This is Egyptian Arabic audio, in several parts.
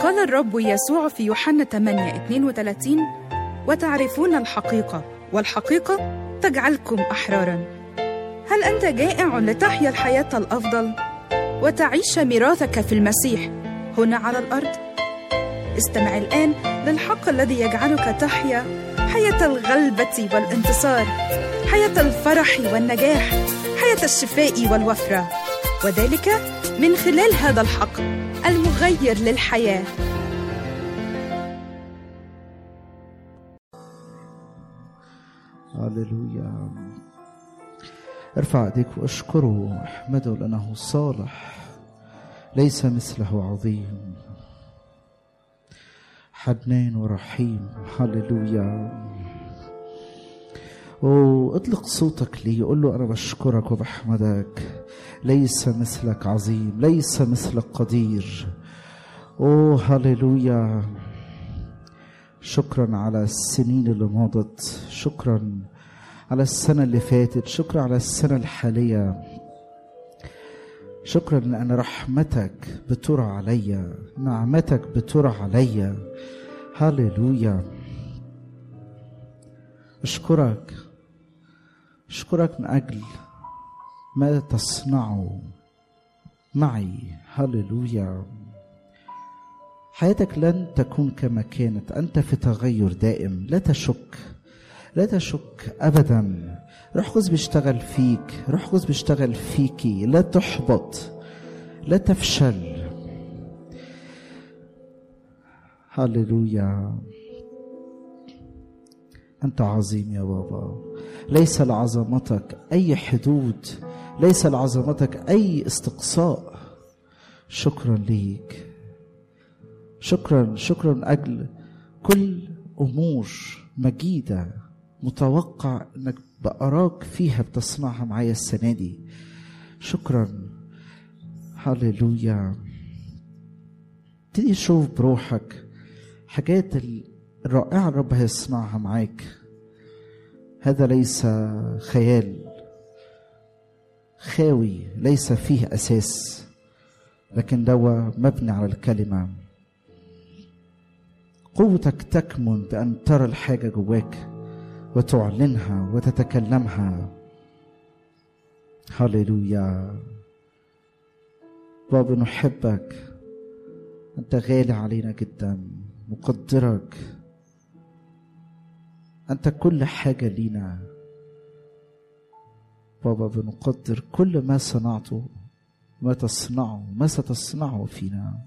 قال الرب يسوع في يوحنا 8 32 وتعرفون الحقيقة والحقيقة تجعلكم أحرارا هل أنت جائع لتحيا الحياة الأفضل وتعيش ميراثك في المسيح هنا على الأرض؟ استمع الآن للحق الذي يجعلك تحيا حياة الغلبة والانتصار حياة الفرح والنجاح حياة الشفاء والوفرة وذلك من خلال هذا الحق المغير للحياه هللويا ارفع ايديك واشكره احمده لانه صالح ليس مثله عظيم حنان ورحيم هللويا واطلق صوتك لي قول له انا بشكرك وبحمدك ليس مثلك عظيم ليس مثلك قدير اوه هللويا شكرا على السنين اللي مضت شكرا على السنة اللي فاتت شكرا على السنة الحالية شكرا لأن رحمتك بترى عليا نعمتك بترى عليا هللويا أشكرك أشكرك من أجل ما تصنعه معي هللويا حياتك لن تكون كما كانت انت في تغير دائم لا تشك لا تشك ابدا روح قدس بيشتغل فيك روح قدس بيشتغل فيكي لا تحبط لا تفشل هللويا انت عظيم يا بابا ليس لعظمتك اي حدود ليس لعظمتك اي استقصاء شكرا ليك شكرا شكرا من اجل كل امور مجيده متوقع انك باراك فيها بتصنعها معايا السنه دي شكرا هللويا ابتدي شوف بروحك حاجات الرائعه الرب هيصنعها معاك هذا ليس خيال خاوي ليس فيه اساس لكن دوا مبني على الكلمه قوتك تكمن بأن ترى الحاجة جواك وتعلنها وتتكلمها هللويا بابا نحبك أنت غالي علينا جدا مقدرك أنت كل حاجة لينا بابا بنقدر كل ما صنعته ما تصنعه ما ستصنعه فينا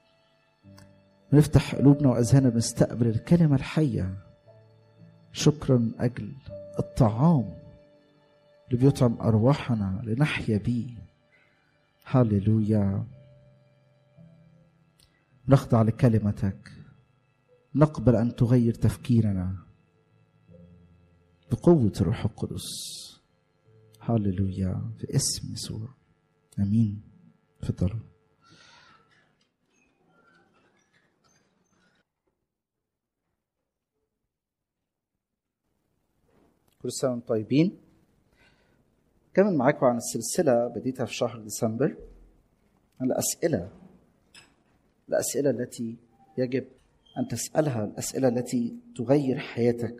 نفتح قلوبنا واذهاننا نستقبل الكلمه الحيه شكرا من اجل الطعام اللي بيطعم ارواحنا لنحيا بيه هللويا نخضع لكلمتك نقبل ان تغير تفكيرنا بقوه الروح القدس هللويا في اسم يسوع امين تفضلوا كل سنة وانتم طيبين كمل معاكم عن السلسلة بديتها في شهر ديسمبر الأسئلة الأسئلة التي يجب أن تسألها الأسئلة التي تغير حياتك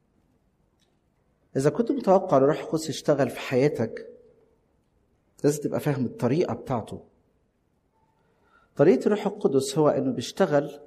إذا كنت متوقع الروح القدس يشتغل في حياتك لازم تبقى فاهم الطريقة بتاعته طريقة الروح القدس هو إنه بيشتغل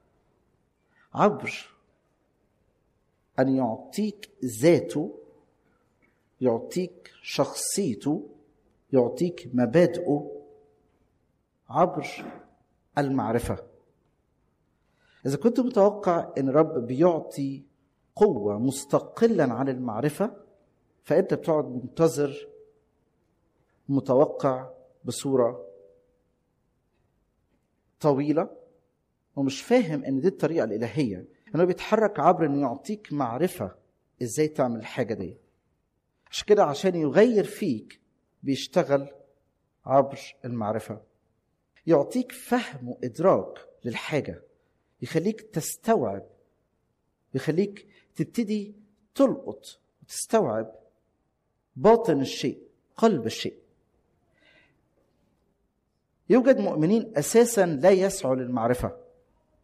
عبر أن يعطيك ذاته يعطيك شخصيته يعطيك مبادئه عبر المعرفة إذا كنت متوقع أن رب بيعطي قوة مستقلا عن المعرفة فأنت بتقعد منتظر متوقع بصورة طويلة ومش فاهم أن دي الطريقة الإلهية انه بيتحرك عبر انه يعطيك معرفه ازاي تعمل الحاجه دي عشان كده عشان يغير فيك بيشتغل عبر المعرفه يعطيك فهم وادراك للحاجه يخليك تستوعب يخليك تبتدي تلقط وتستوعب باطن الشيء قلب الشيء يوجد مؤمنين اساسا لا يسعوا للمعرفه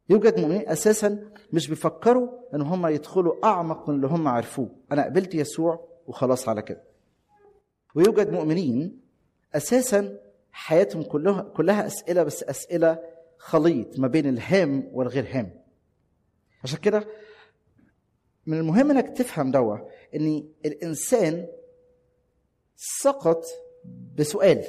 يوجد مؤمنين اساسا مش بيفكروا ان هم يدخلوا اعمق من اللي هم عرفوه انا قبلت يسوع وخلاص على كده ويوجد مؤمنين اساسا حياتهم كلها كلها اسئله بس اسئله خليط ما بين الهام والغير هام عشان كده من المهم انك تفهم دوا ان الانسان سقط بسؤال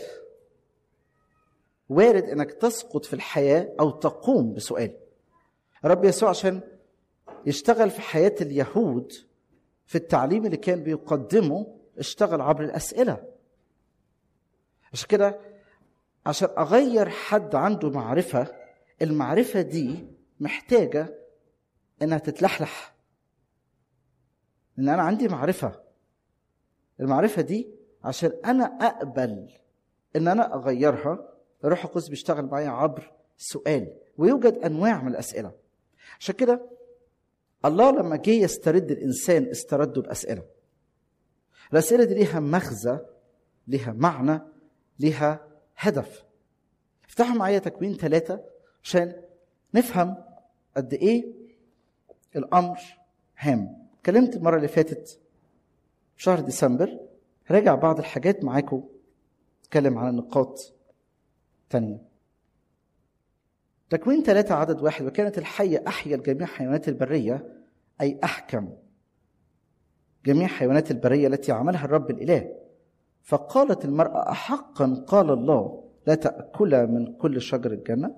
وارد انك تسقط في الحياه او تقوم بسؤال رب يسوع عشان يشتغل في حياه اليهود في التعليم اللي كان بيقدمه اشتغل عبر الاسئله عشان كده عشان اغير حد عنده معرفه المعرفه دي محتاجه انها تتلحلح ان انا عندي معرفه المعرفه دي عشان انا اقبل ان انا اغيرها الروح القدس بيشتغل معايا عبر سؤال ويوجد انواع من الاسئله عشان كده الله لما جه يسترد الانسان استرده باسئله الاسئله دي ليها مغزى ليها معنى ليها هدف افتحوا معايا تكوين ثلاثة عشان نفهم قد ايه الامر هام اتكلمت المره اللي فاتت في شهر ديسمبر راجع بعض الحاجات معاكم اتكلم عن نقاط تانية تكوين ثلاثة عدد واحد وكانت الحية أحيا جميع حيوانات البرية أي أحكم جميع حيوانات البرية التي عملها الرب الإله فقالت المرأة أحقا قال الله لا تأكلا من كل شجر الجنة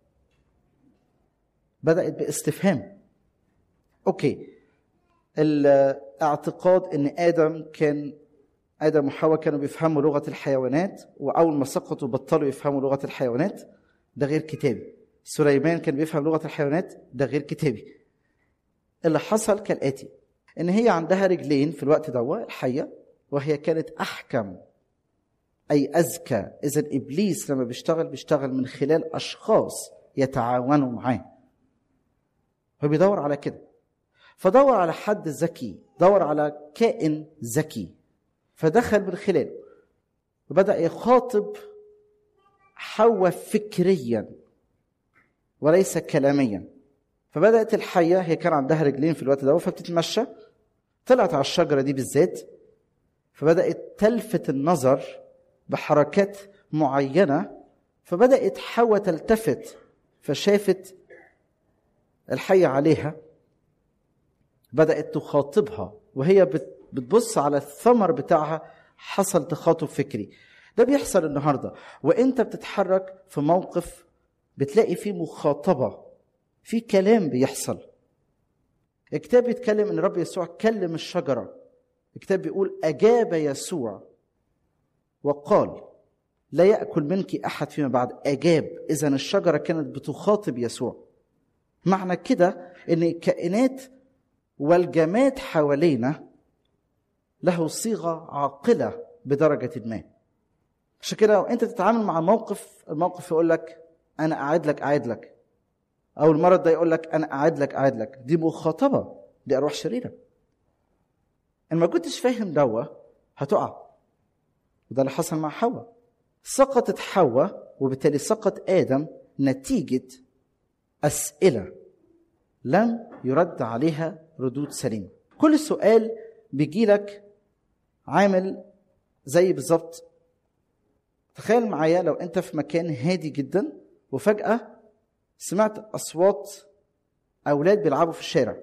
بدأت باستفهام أوكي الاعتقاد أن آدم كان آدم وحواء كانوا بيفهموا لغة الحيوانات وأول ما سقطوا بطلوا يفهموا لغة الحيوانات ده غير كتابي سليمان كان بيفهم لغة الحيوانات ده غير كتابي اللي حصل كالآتي إن هي عندها رجلين في الوقت ده الحية وهي كانت أحكم أي أذكى إذا إبليس لما بيشتغل بيشتغل من خلال أشخاص يتعاونوا معاه هو بيدور على كده فدور على حد ذكي دور على كائن ذكي فدخل من خلاله وبدأ يخاطب حواء فكريا وليس كلاميا فبدأت الحية هي كان عندها رجلين في الوقت ده فبتتمشى طلعت على الشجرة دي بالذات فبدأت تلفت النظر بحركات معينة فبدأت حواء تلتفت فشافت الحية عليها بدأت تخاطبها وهي بتبص على الثمر بتاعها حصل تخاطب فكري ده بيحصل النهارده وانت بتتحرك في موقف بتلاقي فيه مخاطبه في كلام بيحصل الكتاب بيتكلم ان رب يسوع كلم الشجره الكتاب بيقول اجاب يسوع وقال لا ياكل منك احد فيما بعد اجاب اذا الشجره كانت بتخاطب يسوع معنى كده ان الكائنات والجماد حوالينا له صيغه عاقله بدرجه ما عشان كده وانت تتعامل مع موقف الموقف يقول لك انا قاعد لك قاعد لك او المرض ده يقول لك انا قاعد لك قاعد لك دي مخاطبه دي ارواح شريره ان ما كنتش فاهم دوا هتقع وده اللي حصل مع حواء سقطت حواء وبالتالي سقط ادم نتيجه اسئله لم يرد عليها ردود سليمه كل سؤال بيجي لك عامل زي بالظبط تخيل معايا لو انت في مكان هادي جدا وفجأة سمعت أصوات أولاد بيلعبوا في الشارع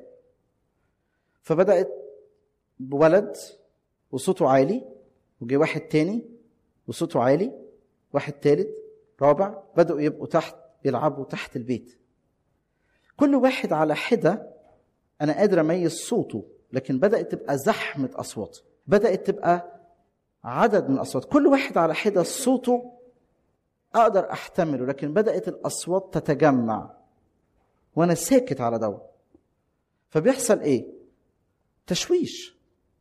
فبدأت بولد وصوته عالي وجي واحد تاني وصوته عالي واحد تالت رابع بدأوا يبقوا تحت يلعبوا تحت البيت كل واحد على حدة أنا قادر أميز صوته لكن بدأت تبقى زحمة أصوات بدأت تبقى عدد من الأصوات كل واحد على حدة صوته أقدر أحتمله لكن بدأت الأصوات تتجمع وأنا ساكت على دوا فبيحصل إيه؟ تشويش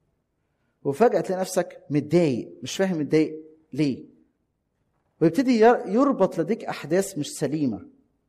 وفجأة تلاقي نفسك متضايق مش فاهم متضايق ليه؟ ويبتدي يربط لديك أحداث مش سليمة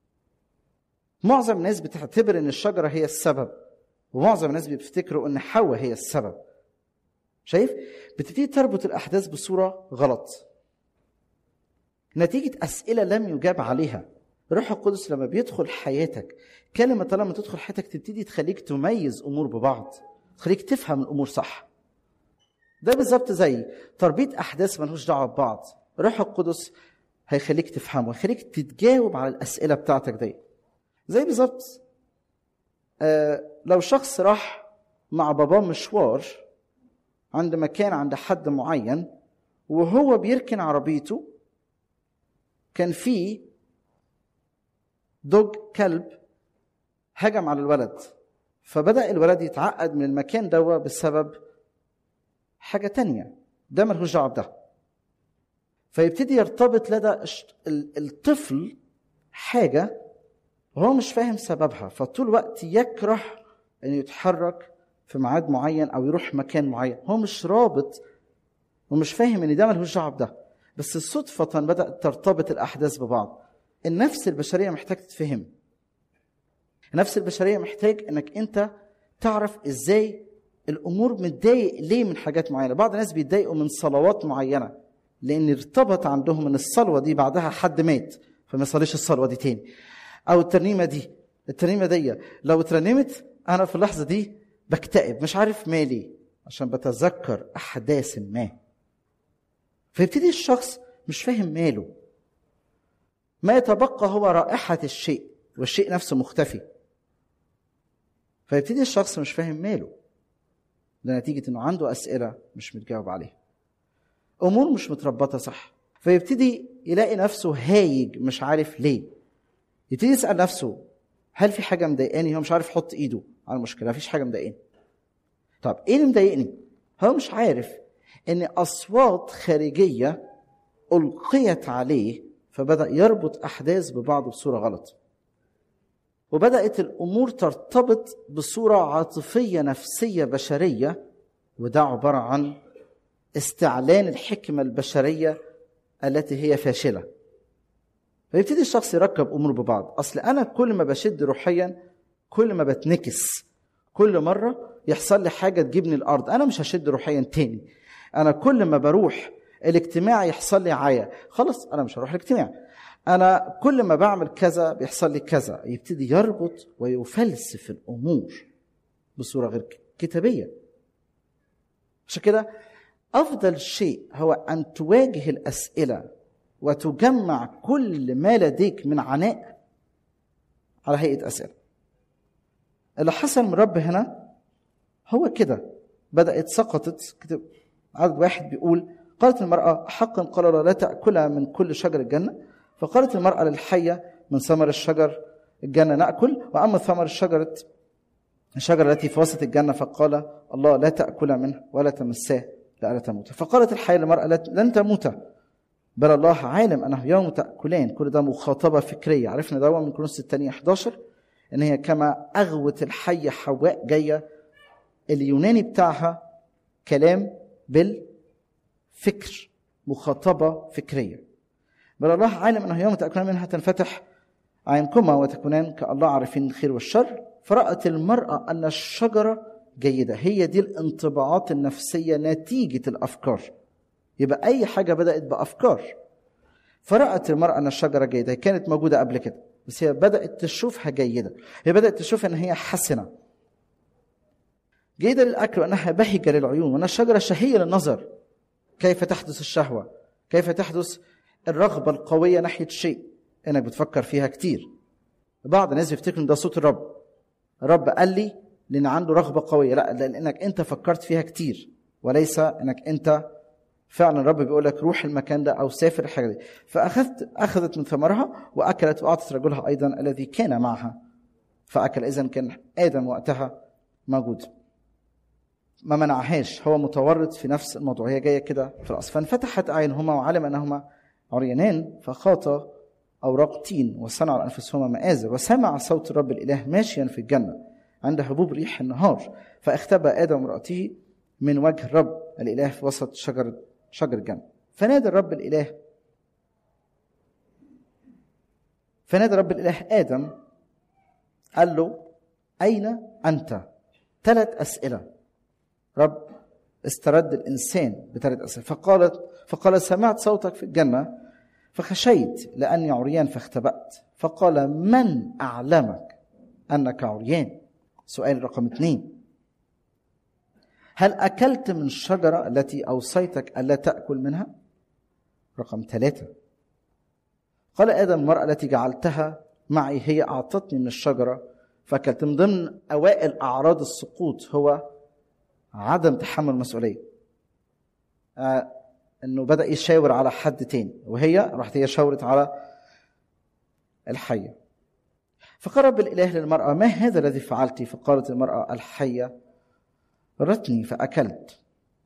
معظم الناس بتعتبر إن الشجرة هي السبب ومعظم الناس بيفتكروا إن حواء هي السبب شايف؟ بتبتدي تربط الأحداث بصورة غلط نتيجة أسئلة لم يجاب عليها الروح القدس لما بيدخل حياتك كلمة لما تدخل حياتك تبتدي تخليك تميز أمور ببعض تخليك تفهم الأمور صح ده بالظبط زي تربيط أحداث ملوش دعوة ببعض الروح القدس هيخليك تفهمه هيخليك تتجاوب على الأسئلة بتاعتك دي زي بالظبط آه لو شخص راح مع باباه مشوار عند مكان عند حد معين وهو بيركن عربيته كان في دوج كلب هجم على الولد فبدأ الولد يتعقد من المكان ده بسبب حاجة تانية ده ملهوش دعوة بده فيبتدي يرتبط لدى الطفل حاجة وهو مش فاهم سببها فطول الوقت يكره انه يتحرك في ميعاد معين او يروح مكان معين هو مش رابط ومش فاهم ان ده ملهوش دعوه بده بس صدفه بدات ترتبط الاحداث ببعض النفس البشريه محتاج تتفهم النفس البشريه محتاج انك انت تعرف ازاي الامور متضايق ليه من حاجات معينه بعض الناس بيتضايقوا من صلوات معينه لان ارتبط عندهم ان الصلوه دي بعدها حد مات فما يصليش الصلوه دي تاني او الترنيمه دي الترنيمه دي لو اترنمت انا في اللحظه دي بكتئب مش عارف مالي عشان بتذكر احداث ما فيبتدي الشخص مش فاهم ماله ما يتبقى هو رائحه الشيء والشيء نفسه مختفي فيبتدي الشخص مش فاهم ماله ده نتيجه انه عنده اسئله مش متجاوب عليها امور مش متربطه صح فيبتدي يلاقي نفسه هايج مش عارف ليه يبتدي يسال نفسه هل في حاجه مضايقاني هو مش عارف يحط ايده على المشكله مفيش حاجه مضايقاني طب ايه اللي مضايقني هو مش عارف ان اصوات خارجيه القيت عليه فبدا يربط احداث ببعض بصوره غلط وبدات الامور ترتبط بصوره عاطفيه نفسيه بشريه وده عباره عن استعلان الحكمه البشريه التي هي فاشله فيبتدي الشخص يركب امور ببعض اصل انا كل ما بشد روحيا كل ما بتنكس كل مره يحصل لي حاجه تجيبني الارض انا مش هشد روحيا تاني انا كل ما بروح الاجتماع يحصل لي عيا خلاص انا مش هروح الاجتماع انا كل ما بعمل كذا بيحصل لي كذا يبتدي يربط ويفلسف الامور بصوره غير كتابيه عشان كده افضل شيء هو ان تواجه الاسئله وتجمع كل ما لديك من عناء على هيئه اسئله اللي حصل من رب هنا هو كده بدات سقطت كتب عدد واحد بيقول قالت المرأة حقا قال الله لا تأكلها من كل شجر الجنة فقالت المرأة للحية من ثمر الشجر الجنة نأكل وأما ثمر الشجرة الشجرة التي في وسط الجنة فقال الله لا تأكل منه ولا تمساه لألا تموت فقالت الحية للمرأة لن تموت بل الله عالم أنه يوم تأكلان كل ده مخاطبة فكرية عرفنا ده من كورنثوس الثانية 11 إن هي كما أغوت الحية حواء جاية اليوناني بتاعها كلام بالفكر مخاطبة فكرية بل الله عالم أنه يوم تأكلان منها تنفتح عينكما وتكونان كالله عارفين الخير والشر فرأت المرأة أن الشجرة جيدة هي دي الانطباعات النفسية نتيجة الأفكار يبقى أي حاجة بدأت بأفكار فرأت المرأة أن الشجرة جيدة هي كانت موجودة قبل كده بس هي بدأت تشوفها جيدة هي بدأت تشوف أن هي حسنة جيدة للأكل وأنها بهجة للعيون وأن الشجرة شهية للنظر كيف تحدث الشهوة كيف تحدث الرغبة القوية ناحية شيء انك بتفكر فيها كتير بعض الناس بيفتكروا ان ده صوت الرب الرب قال لي لان عنده رغبه قويه لا لانك انت فكرت فيها كتير وليس انك انت فعلا الرب بيقول لك روح المكان ده او سافر الحاجه دي فاخذت اخذت من ثمرها واكلت واعطت رجلها ايضا الذي كان معها فاكل اذا كان ادم وقتها موجود ما منعهاش هو متورط في نفس الموضوع هي جايه كده في الاصل فانفتحت اعينهما وعلم انهما عريانان فخاطا أوراق تين وصنعوا لأنفسهما مآزر وسمع صوت الرب الإله ماشيا في الجنة عند هبوب ريح النهار فاختبى آدم امرأته من وجه الرب الإله في وسط شجر شجر الجنة فنادى الرب الإله فنادى رب الإله آدم قال له أين أنت؟ ثلاث أسئلة رب استرد الإنسان بثلاث أسئلة فقالت فقال سمعت صوتك في الجنة فخشيت لأني عريان فاختبأت فقال من أعلمك أنك عريان سؤال رقم اثنين هل أكلت من الشجرة التي أوصيتك ألا تأكل منها رقم ثلاثة قال آدم المرأة التي جعلتها معي هي أعطتني من الشجرة فأكلت من ضمن أوائل أعراض السقوط هو عدم تحمل المسؤولية آه انه بدا يشاور على حد تاني وهي راحت هي شاورت على الحيه فقرب الاله للمراه ما هذا الذي فعلت فقالت المراه الحيه رتني فاكلت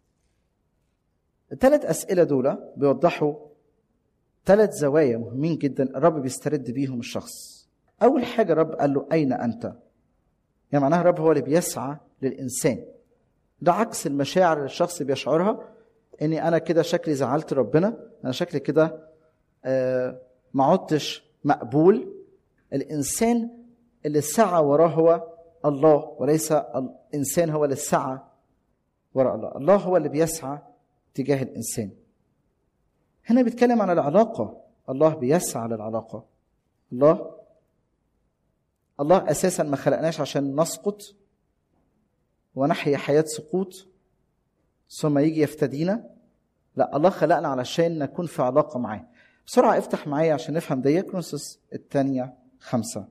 الثلاث اسئله دول بيوضحوا ثلاث زوايا مهمين جدا الرب بيسترد بيهم الشخص اول حاجه الرب قال له اين انت يعني معناها الرب هو اللي بيسعى للانسان ده عكس المشاعر اللي الشخص بيشعرها اني انا كده شكلي زعلت ربنا انا شكلي كده آه ما عدتش مقبول الانسان اللي سعى وراه هو الله وليس الانسان هو اللي سعى وراء الله الله هو اللي بيسعى تجاه الانسان هنا بيتكلم عن العلاقه الله بيسعى للعلاقه الله الله اساسا ما خلقناش عشان نسقط ونحيا حياه سقوط ثم يجي يفتدينا لا الله خلقنا علشان نكون في علاقة معاه بسرعة افتح معايا عشان نفهم دي كرونسوس الثانية خمسة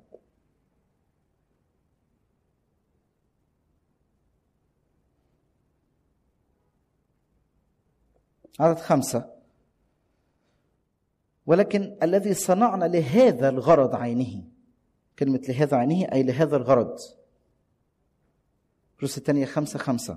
عدد خمسة ولكن الذي صنعنا لهذا الغرض عينه كلمة لهذا عينه أي لهذا الغرض كرونسوس الثانية خمسة خمسة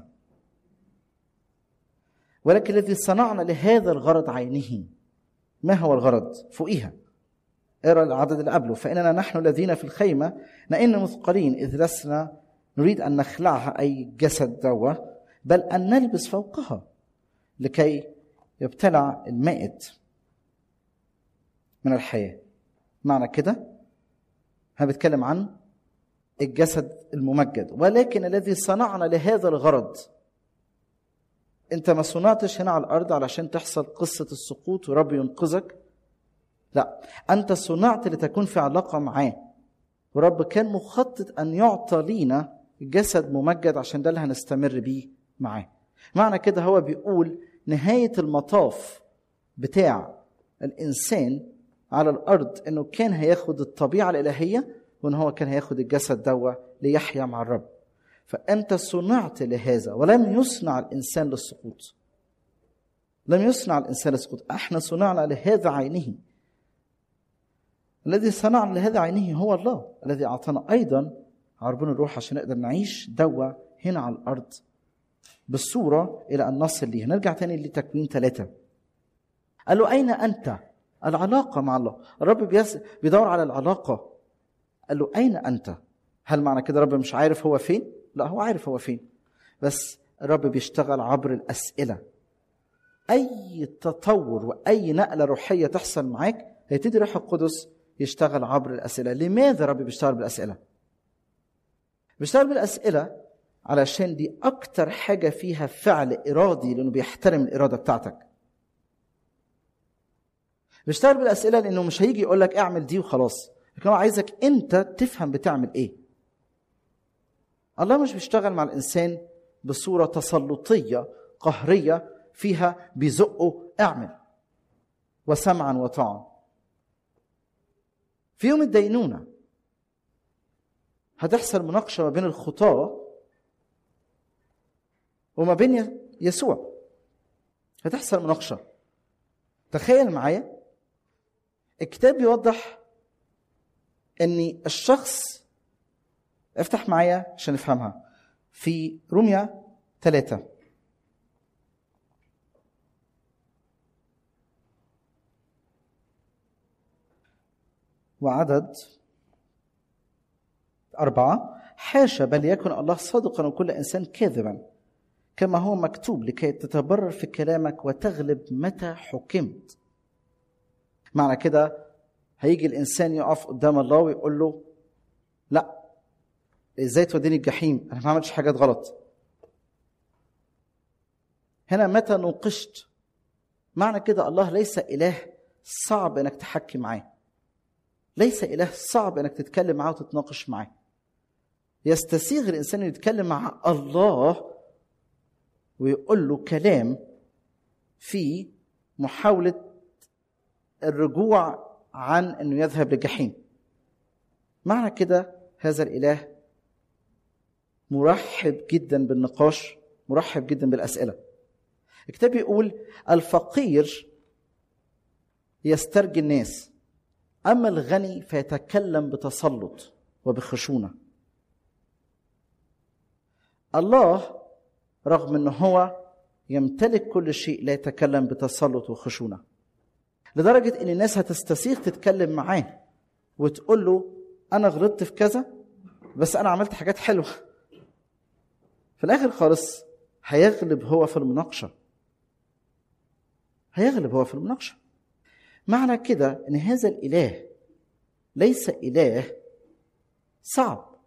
ولكن الذي صنعنا لهذا الغرض عينه ما هو الغرض فوقيها اقرا العدد اللي قبله فاننا نحن الذين في الخيمه نئن مثقلين اذ لسنا نريد ان نخلعها اي جسد دوه بل ان نلبس فوقها لكي يبتلع المائت من الحياه معنى كده انا بتكلم عن الجسد الممجد ولكن الذي صنعنا لهذا الغرض انت ما صنعتش هنا على الارض علشان تحصل قصه السقوط ورب ينقذك لا انت صنعت لتكون في علاقه معاه ورب كان مخطط ان يعطى لينا جسد ممجد عشان ده اللي هنستمر بيه معاه معنى كده هو بيقول نهايه المطاف بتاع الانسان على الارض انه كان هياخد الطبيعه الالهيه وان هو كان هياخد الجسد دوا ليحيا مع الرب فأنت صنعت لهذا ولم يصنع الإنسان للسقوط لم يصنع الإنسان للسقوط احنا صنعنا لهذا عينه الذي صنع لهذا عينه هو الله الذي أعطانا أيضا عربون الروح عشان نقدر نعيش دوا هنا على الأرض بالصورة إلى أن نصل ليه نرجع تاني لتكوين ثلاثة قال له أين أنت العلاقة مع الله الرب بيس... بيدور على العلاقة قال له أين أنت هل معنى كده الرب مش عارف هو فين لا هو عارف هو فين بس الرب بيشتغل عبر الأسئلة أي تطور وأي نقلة روحية تحصل معاك هيبتدي الروح القدس يشتغل عبر الأسئلة لماذا الرب بيشتغل بالأسئلة بيشتغل بالأسئلة علشان دي أكتر حاجة فيها فعل إرادي لأنه بيحترم الإرادة بتاعتك بيشتغل بالأسئلة لأنه مش هيجي يقول لك اعمل دي وخلاص لكن هو عايزك أنت تفهم بتعمل إيه الله مش بيشتغل مع الإنسان بصورة تسلطية قهرية فيها بيزقه اعمل وسمعا وطاعا في يوم الدينونة هتحصل مناقشة ما بين الخطاة وما بين يسوع هتحصل مناقشة تخيل معايا الكتاب بيوضح ان الشخص افتح معايا عشان نفهمها في روميا ثلاثة وعدد أربعة حاشا بل يكن الله صادقا وكل إنسان كاذبا كما هو مكتوب لكي تتبرر في كلامك وتغلب متى حكمت معنى كده هيجي الإنسان يقف قدام الله ويقول له لا ازاي توديني الجحيم انا ما عملتش حاجات غلط هنا متى نوقشت معنى كده الله ليس اله صعب انك تحكي معاه ليس اله صعب انك تتكلم معاه وتتناقش معاه يستسيغ الانسان انه يتكلم مع الله ويقول له كلام في محاوله الرجوع عن انه يذهب للجحيم معنى كده هذا الاله مرحب جدا بالنقاش مرحب جدا بالاسئله الكتاب يقول الفقير يسترجي الناس اما الغني فيتكلم بتسلط وبخشونه الله رغم انه هو يمتلك كل شيء لا يتكلم بتسلط وخشونه لدرجه ان الناس هتستسيغ تتكلم معاه وتقول له انا غلطت في كذا بس انا عملت حاجات حلوه في الاخر خالص هيغلب هو في المناقشه هيغلب هو في المناقشه معنى كده ان هذا الاله ليس اله صعب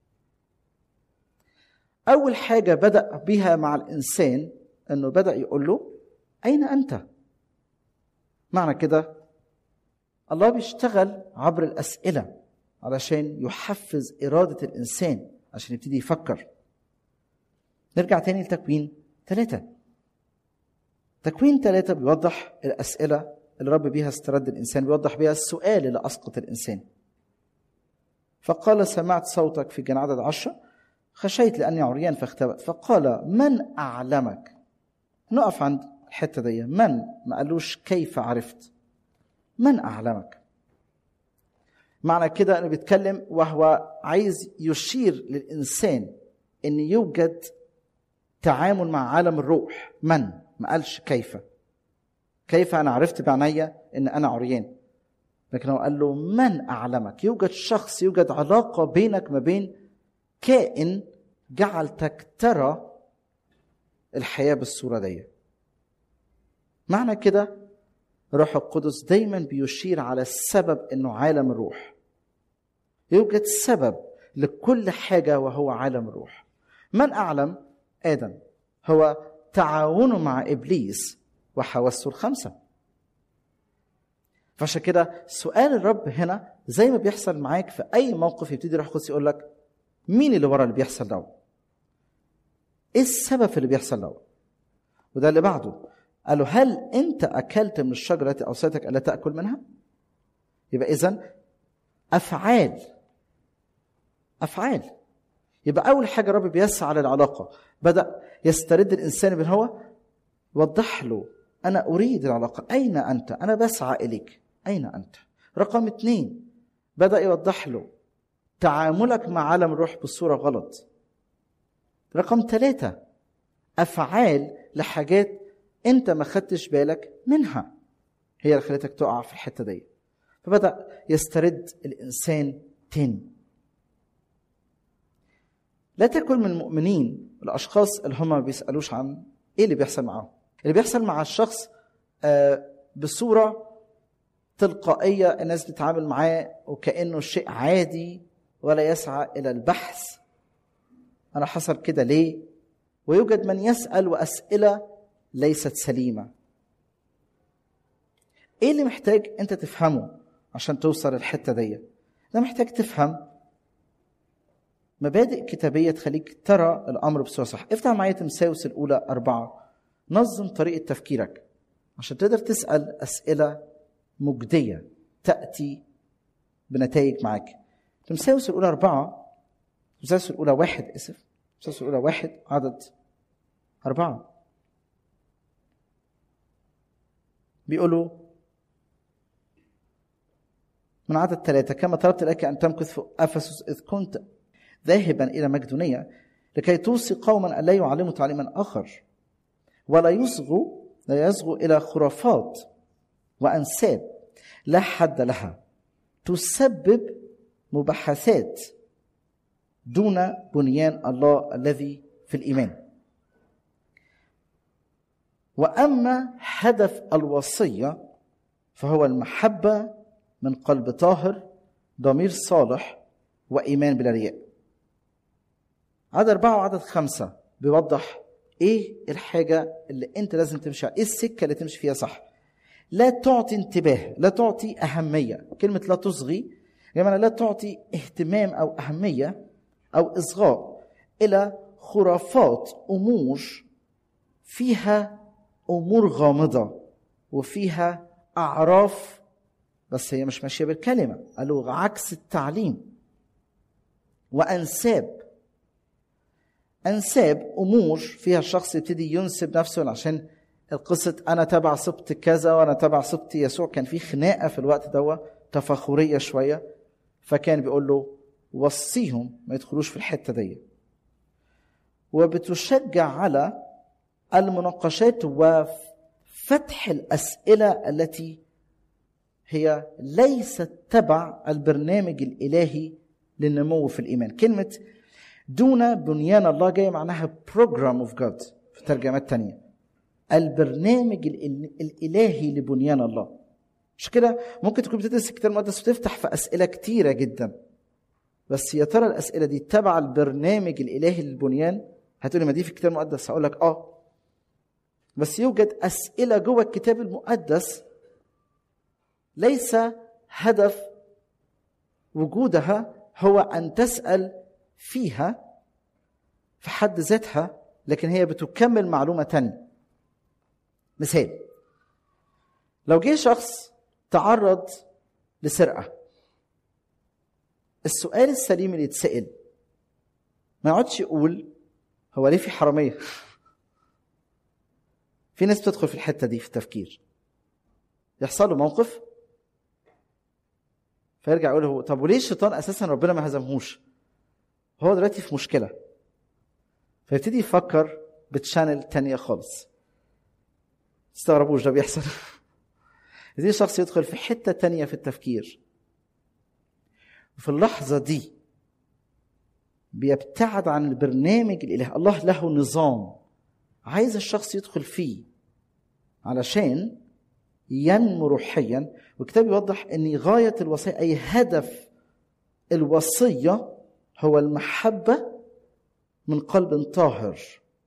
اول حاجه بدا بها مع الانسان انه بدا يقول له اين انت معنى كده الله بيشتغل عبر الاسئله علشان يحفز اراده الانسان عشان يبتدي يفكر نرجع تاني لتكوين ثلاثة تكوين ثلاثة بيوضح الأسئلة اللي رب بيها استرد الإنسان بيوضح بيها السؤال اللي أسقط الإنسان فقال سمعت صوتك في جن عدد عشرة خشيت لأني عريان فاختبأت فقال من أعلمك نقف عند الحتة دي من ما قالوش كيف عرفت من أعلمك معنى كده أنه بيتكلم وهو عايز يشير للإنسان أن يوجد تعامل مع عالم الروح من ما قالش كيف كيف انا عرفت بعناية ان انا عريان لكن هو قال له من اعلمك يوجد شخص يوجد علاقه بينك ما بين كائن جعلتك ترى الحياه بالصوره دي معنى كده روح القدس دايما بيشير على السبب انه عالم الروح يوجد سبب لكل حاجه وهو عالم الروح من اعلم ادم هو تعاونه مع ابليس وحواسه الخمسه فعشان كده سؤال الرب هنا زي ما بيحصل معاك في اي موقف يبتدي روح القدس يقول لك مين اللي ورا اللي بيحصل ده ايه السبب في اللي بيحصل ده وده اللي بعده قال له هل انت اكلت من الشجره التي اوصيتك الا تاكل منها يبقى اذا افعال افعال يبقى اول حاجه الرب بيسعى للعلاقه بدا يسترد الانسان من هو وضح له انا اريد العلاقه اين انت انا بسعى اليك اين انت رقم اثنين بدا يوضح له تعاملك مع عالم الروح بصوره غلط رقم ثلاثة أفعال لحاجات أنت ما خدتش بالك منها هي اللي خلتك تقع في الحتة دي فبدأ يسترد الإنسان تاني لا تكن من المؤمنين الاشخاص اللي هم ما بيسالوش عن ايه اللي بيحصل معاهم اللي بيحصل مع الشخص بصوره تلقائيه الناس بتتعامل معاه وكانه شيء عادي ولا يسعى الى البحث انا حصل كده ليه ويوجد من يسال واسئله ليست سليمه ايه اللي محتاج انت تفهمه عشان توصل الحته دي ده محتاج تفهم مبادئ كتابيه تخليك ترى الامر بصوره صح افتح معايا تمساوس الاولى اربعه نظم طريقه تفكيرك عشان تقدر تسال اسئله مجديه تاتي بنتائج معاك تمساوس الاولى اربعه تمساوس الاولى واحد اسف تمساوس الاولى واحد عدد اربعه بيقولوا من عدد ثلاثة كما طلبت لك أن تمكث في أفسس إذ كنت ذاهبا الى مقدونيه لكي توصي قوما الا يعلموا تعليما اخر ولا يصغوا لا يصغوا الى خرافات وانساب لا حد لها تسبب مباحثات دون بنيان الله الذي في الايمان واما هدف الوصيه فهو المحبه من قلب طاهر ضمير صالح وايمان بلا رياء عدد أربعة وعدد خمسة بيوضح إيه الحاجة اللي أنت لازم تمشي إيه السكة اللي تمشي فيها صح لا تعطي انتباه لا تعطي أهمية كلمة لا تصغي يا جماعة لا تعطي اهتمام أو أهمية أو إصغاء إلى خرافات أمور فيها أمور غامضة وفيها أعراف بس هي مش ماشية بالكلمة قالوا عكس التعليم وأنساب أنساب أمور فيها الشخص يبتدي ينسب نفسه عشان القصة أنا تبع سبط كذا وأنا تبع سبط يسوع كان في خناقة في الوقت ده تفاخرية شوية فكان بيقول له وصيهم ما يدخلوش في الحتة دي وبتشجع على المناقشات وفتح الأسئلة التي هي ليست تبع البرنامج الإلهي للنمو في الإيمان كلمة دون بنيان الله جاية معناها program of God في ترجمات تانية البرنامج الإلهي لبنيان الله مش كده ممكن تكون بتدرس الكتاب المقدس وتفتح في أسئلة كتيرة جدا بس يا ترى الأسئلة دي تبع البرنامج الإلهي للبنيان هتقولي ما دي في الكتاب المقدس هقول لك اه بس يوجد أسئلة جوه الكتاب المقدس ليس هدف وجودها هو أن تسأل فيها في حد ذاتها لكن هي بتكمل معلومة تانية مثال لو جه شخص تعرض لسرقة السؤال السليم اللي يتسأل ما يقعدش يقول هو ليه في حرامية في ناس بتدخل في الحتة دي في التفكير يحصل له موقف فيرجع يقول هو طب وليه الشيطان اساسا ربنا ما هزمهوش هو دلوقتي في مشكله فيبتدي يفكر بتشانل تانية خالص تستغربوش ده بيحصل يبتدي الشخص يدخل في حته تانية في التفكير وفي اللحظه دي بيبتعد عن البرنامج الالهي الله له نظام عايز الشخص يدخل فيه علشان ينمو روحيا والكتاب يوضح ان غايه الوصيه اي هدف الوصيه هو المحبه من قلب طاهر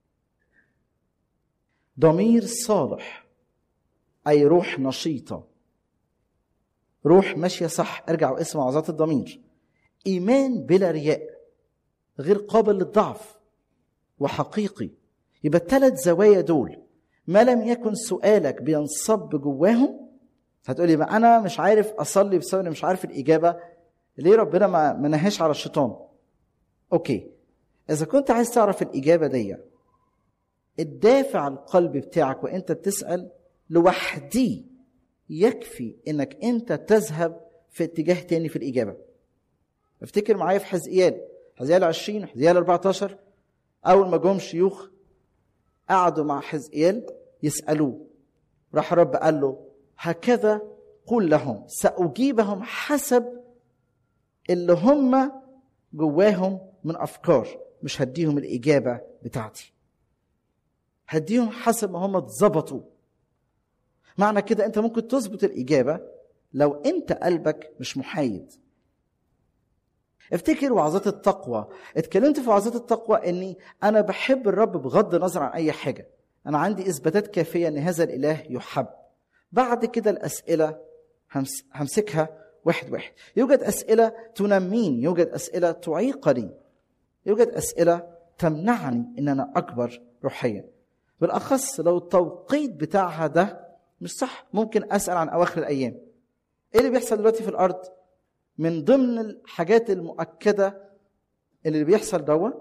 ضمير صالح اي روح نشيطه روح ماشيه صح ارجعوا اسمعوا عظات الضمير ايمان بلا رياء غير قابل للضعف وحقيقي يبقى الثلاث زوايا دول ما لم يكن سؤالك بينصب جواهم هتقولي ما انا مش عارف اصلي بسبب مش عارف الاجابه ليه ربنا ما منهاش على الشيطان اوكي اذا كنت عايز تعرف الاجابه دي الدافع القلب بتاعك وانت بتسال لوحدي يكفي انك انت تذهب في اتجاه تاني في الاجابه افتكر معايا في حزقيال حزقيال 20 حزقيال 14 اول ما جم شيوخ قعدوا مع حزقيال يسألوه راح رب قال له هكذا قل لهم سأجيبهم حسب اللي هم جواهم من أفكار مش هديهم الإجابة بتاعتي هديهم حسب ما هم اتظبطوا معنى كده أنت ممكن تظبط الإجابة لو أنت قلبك مش محايد افتكر وعظات التقوى اتكلمت في وعظات التقوى اني انا بحب الرب بغض النظر عن اي حاجه انا عندي اثباتات كافيه ان هذا الاله يحب بعد كده الاسئله همسكها واحد واحد يوجد اسئله تنميني يوجد اسئله تعيقني يوجد اسئله تمنعني ان انا اكبر روحيا بالاخص لو التوقيت بتاعها ده مش صح ممكن اسال عن اواخر الايام ايه اللي بيحصل دلوقتي في الارض من ضمن الحاجات المؤكده اللي بيحصل دوا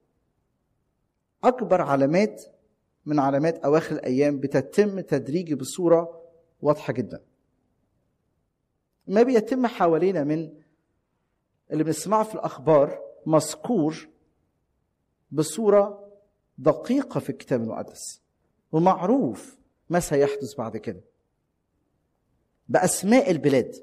اكبر علامات من علامات اواخر الايام بتتم تدريجي بصوره واضحه جدا ما بيتم حوالينا من اللي بنسمعه في الاخبار مذكور بصوره دقيقه في الكتاب المقدس ومعروف ما سيحدث بعد كده باسماء البلاد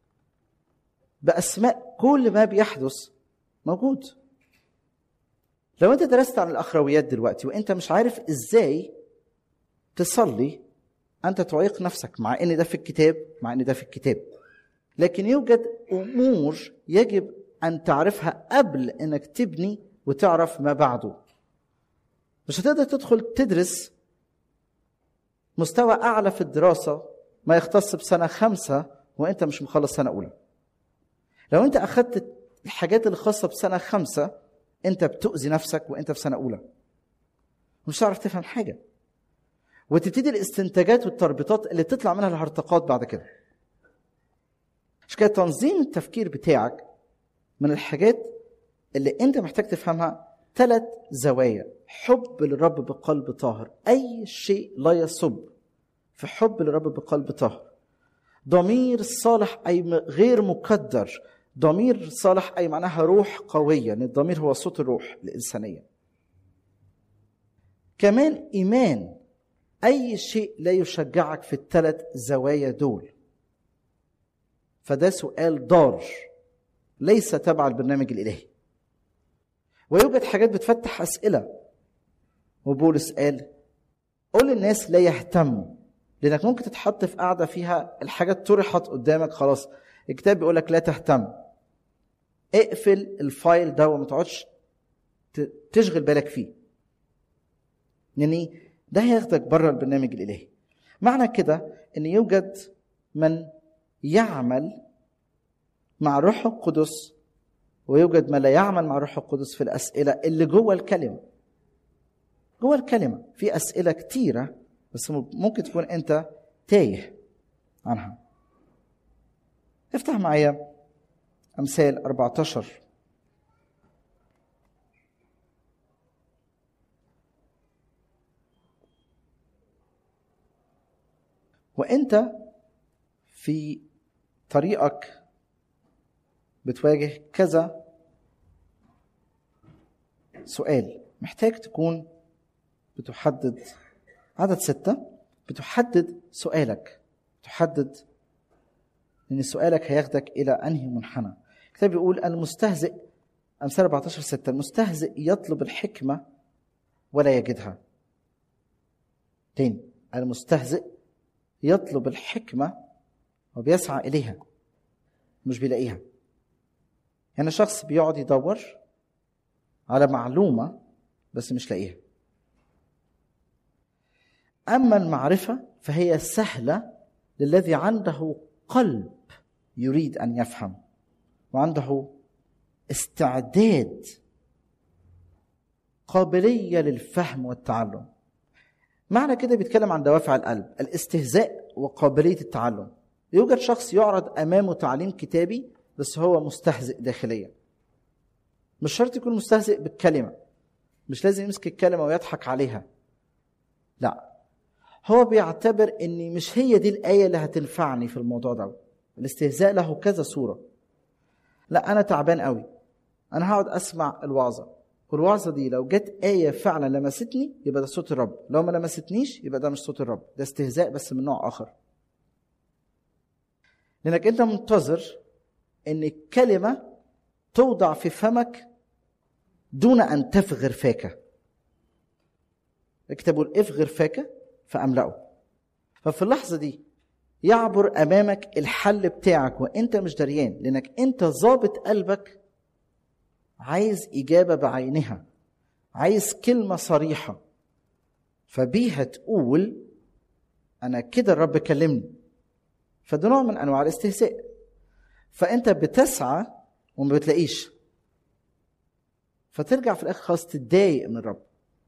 باسماء كل ما بيحدث موجود لو انت درست عن الاخرويات دلوقتي وانت مش عارف ازاي تصلي انت تعيق نفسك مع ان ده في الكتاب مع ان ده في الكتاب لكن يوجد امور يجب ان تعرفها قبل انك تبني وتعرف ما بعده مش هتقدر تدخل تدرس مستوى اعلى في الدراسه ما يختص بسنه خمسه وانت مش مخلص سنه اولى لو انت اخذت الحاجات الخاصه بسنه خمسه انت بتؤذي نفسك وانت في سنه اولى مش هتعرف تفهم حاجه وتبتدي الاستنتاجات والتربيطات اللي تطلع منها الهرطقات بعد كده مش كده تنظيم التفكير بتاعك من الحاجات اللي انت محتاج تفهمها ثلاث زوايا حب للرب بقلب طاهر اي شيء لا يصب في حب للرب بقلب طاهر ضمير صالح اي غير مقدر ضمير صالح اي معناها روح قويه لان الضمير هو صوت الروح الانسانيه كمان ايمان اي شيء لا يشجعك في الثلاث زوايا دول فده سؤال ضار ليس تبع البرنامج الالهي ويوجد حاجات بتفتح اسئله وبولس قال قول للناس لا يهتموا لانك ممكن تتحط في قاعده فيها الحاجات طرحت قدامك خلاص الكتاب بيقول لك لا تهتم اقفل الفايل ده وما تقعدش تشغل بالك فيه يعني ده هياخدك بره البرنامج الالهي معنى كده ان يوجد من يعمل مع الروح القدس ويوجد من لا يعمل مع الروح القدس في الاسئله اللي جوه الكلمه جوه الكلمه في اسئله كتيره بس ممكن تكون انت تايه عنها افتح معايا امثال 14 وانت في طريقك بتواجه كذا سؤال محتاج تكون بتحدد عدد ستة بتحدد سؤالك تحدد لأن سؤالك هياخدك إلى أنهي منحنى الكتاب بيقول المستهزئ أمثال 14 ستة المستهزئ يطلب الحكمة ولا يجدها تاني المستهزئ يطلب الحكمة وبيسعى إليها مش بيلاقيها هنا شخص بيقعد يدور على معلومة بس مش لاقيها أما المعرفة فهي سهلة للذي عنده قلب يريد أن يفهم وعنده استعداد قابلية للفهم والتعلم معنى كده بيتكلم عن دوافع القلب الاستهزاء وقابلية التعلم يوجد شخص يعرض أمامه تعليم كتابي بس هو مستهزئ داخليا مش شرط يكون مستهزئ بالكلمة مش لازم يمسك الكلمة ويضحك عليها لا هو بيعتبر ان مش هي دي الآية اللي هتنفعني في الموضوع ده الاستهزاء له كذا صورة لا أنا تعبان قوي أنا هقعد أسمع الوعظة والوعظة دي لو جت آية فعلا لمستني يبقى ده صوت الرب لو ما لمستنيش يبقى ده مش صوت الرب ده استهزاء بس من نوع آخر لأنك أنت منتظر ان الكلمه توضع في فمك دون ان تفغر فاك الكتاب يقول افغر فاك فاملأه ففي اللحظه دي يعبر امامك الحل بتاعك وانت مش دريان لانك انت ظابط قلبك عايز اجابه بعينها عايز كلمه صريحه فبيها تقول انا كده الرب كلمني فده نوع من انواع الاستهزاء فانت بتسعى وما بتلاقيش فترجع في الاخر خلاص تتضايق من الرب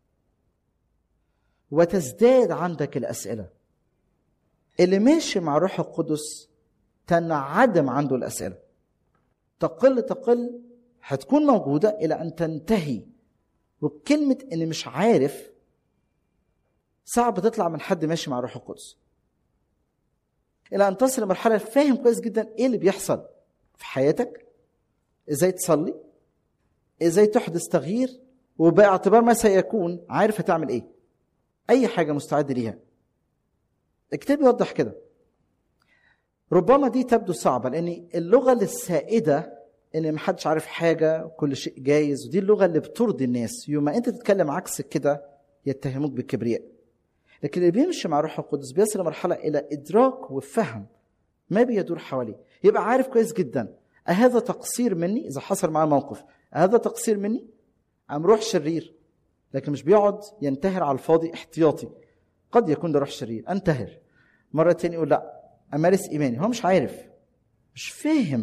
وتزداد عندك الاسئله اللي ماشي مع روح القدس تنعدم عنده الاسئله تقل تقل هتكون موجوده الى ان تنتهي وكلمه اني مش عارف صعب تطلع من حد ماشي مع روح القدس الى ان تصل لمرحله فاهم كويس جدا ايه اللي بيحصل في حياتك ازاي تصلي ازاي تحدث تغيير وباعتبار ما سيكون عارف هتعمل ايه اي حاجه مستعد ليها الكتاب يوضح كده ربما دي تبدو صعبه لان اللغه السائده ان محدش عارف حاجه وكل شيء جايز ودي اللغه اللي بترضي الناس يوم ما انت تتكلم عكس كده يتهموك بالكبرياء لكن اللي بيمشي مع روح القدس بيصل مرحله الى ادراك وفهم ما بيدور حواليه يبقى عارف كويس جدا أهذا تقصير مني إذا حصل معاه موقف أهذا تقصير مني أم روح شرير لكن مش بيقعد ينتهر على الفاضي احتياطي قد يكون ده روح شرير انتهر مرة تاني يقول لا أمارس إيماني هو مش عارف مش فاهم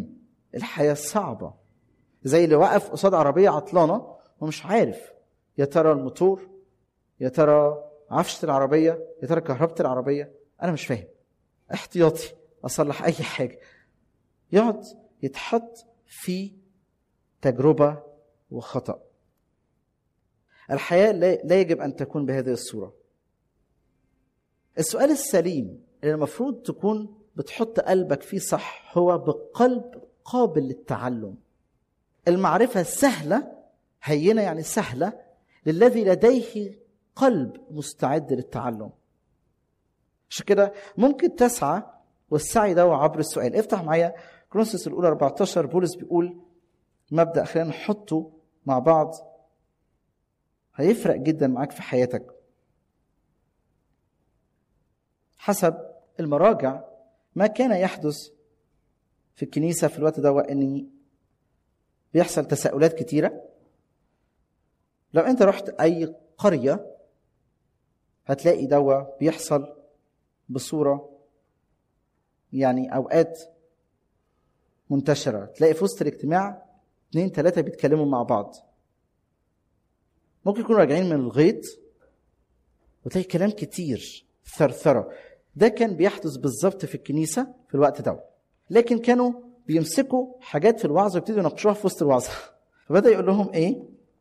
الحياه صعبه زي اللي واقف قصاد عربيه عطلانه ومش عارف يا ترى الموتور يا ترى عفشه العربيه يا ترى كهربة العربيه انا مش فاهم احتياطي اصلح اي حاجه يقعد يتحط في تجربه وخطا الحياه لا يجب ان تكون بهذه الصوره السؤال السليم اللي المفروض تكون بتحط قلبك فيه صح هو بقلب قابل للتعلم المعرفة سهلة هينة يعني سهلة للذي لديه قلب مستعد للتعلم عشان كده ممكن تسعى والسعي ده عبر السؤال افتح معايا كرونسوس الاولى 14 بولس بيقول مبدا خلينا نحطه مع بعض هيفرق جدا معاك في حياتك حسب المراجع ما كان يحدث في الكنيسة في الوقت ده ان بيحصل تساؤلات كتيرة لو انت رحت اي قرية هتلاقي دوا بيحصل بصورة يعني اوقات منتشرة تلاقي في وسط الاجتماع اثنين ثلاثة بيتكلموا مع بعض ممكن يكونوا راجعين من الغيط وتلاقي كلام كتير ثرثرة ده كان بيحدث بالظبط في الكنيسة في الوقت ده لكن كانوا بيمسكوا حاجات في الوعظ ويبتدوا يناقشوها في وسط الوعظة فبدأ يقول لهم إيه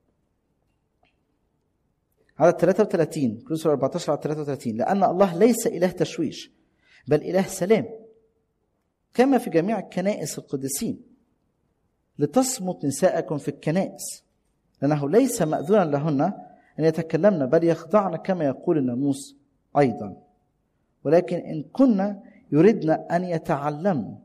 على 33 كروس 14 على 33 لأن الله ليس إله تشويش بل إله سلام كما في جميع الكنائس القديسين لتصمت نساءكم في الكنائس لأنه ليس مأذونا لهن أن يتكلمن بل يخضعن كما يقول الناموس أيضا ولكن إن كنا يردن أن يتعلمن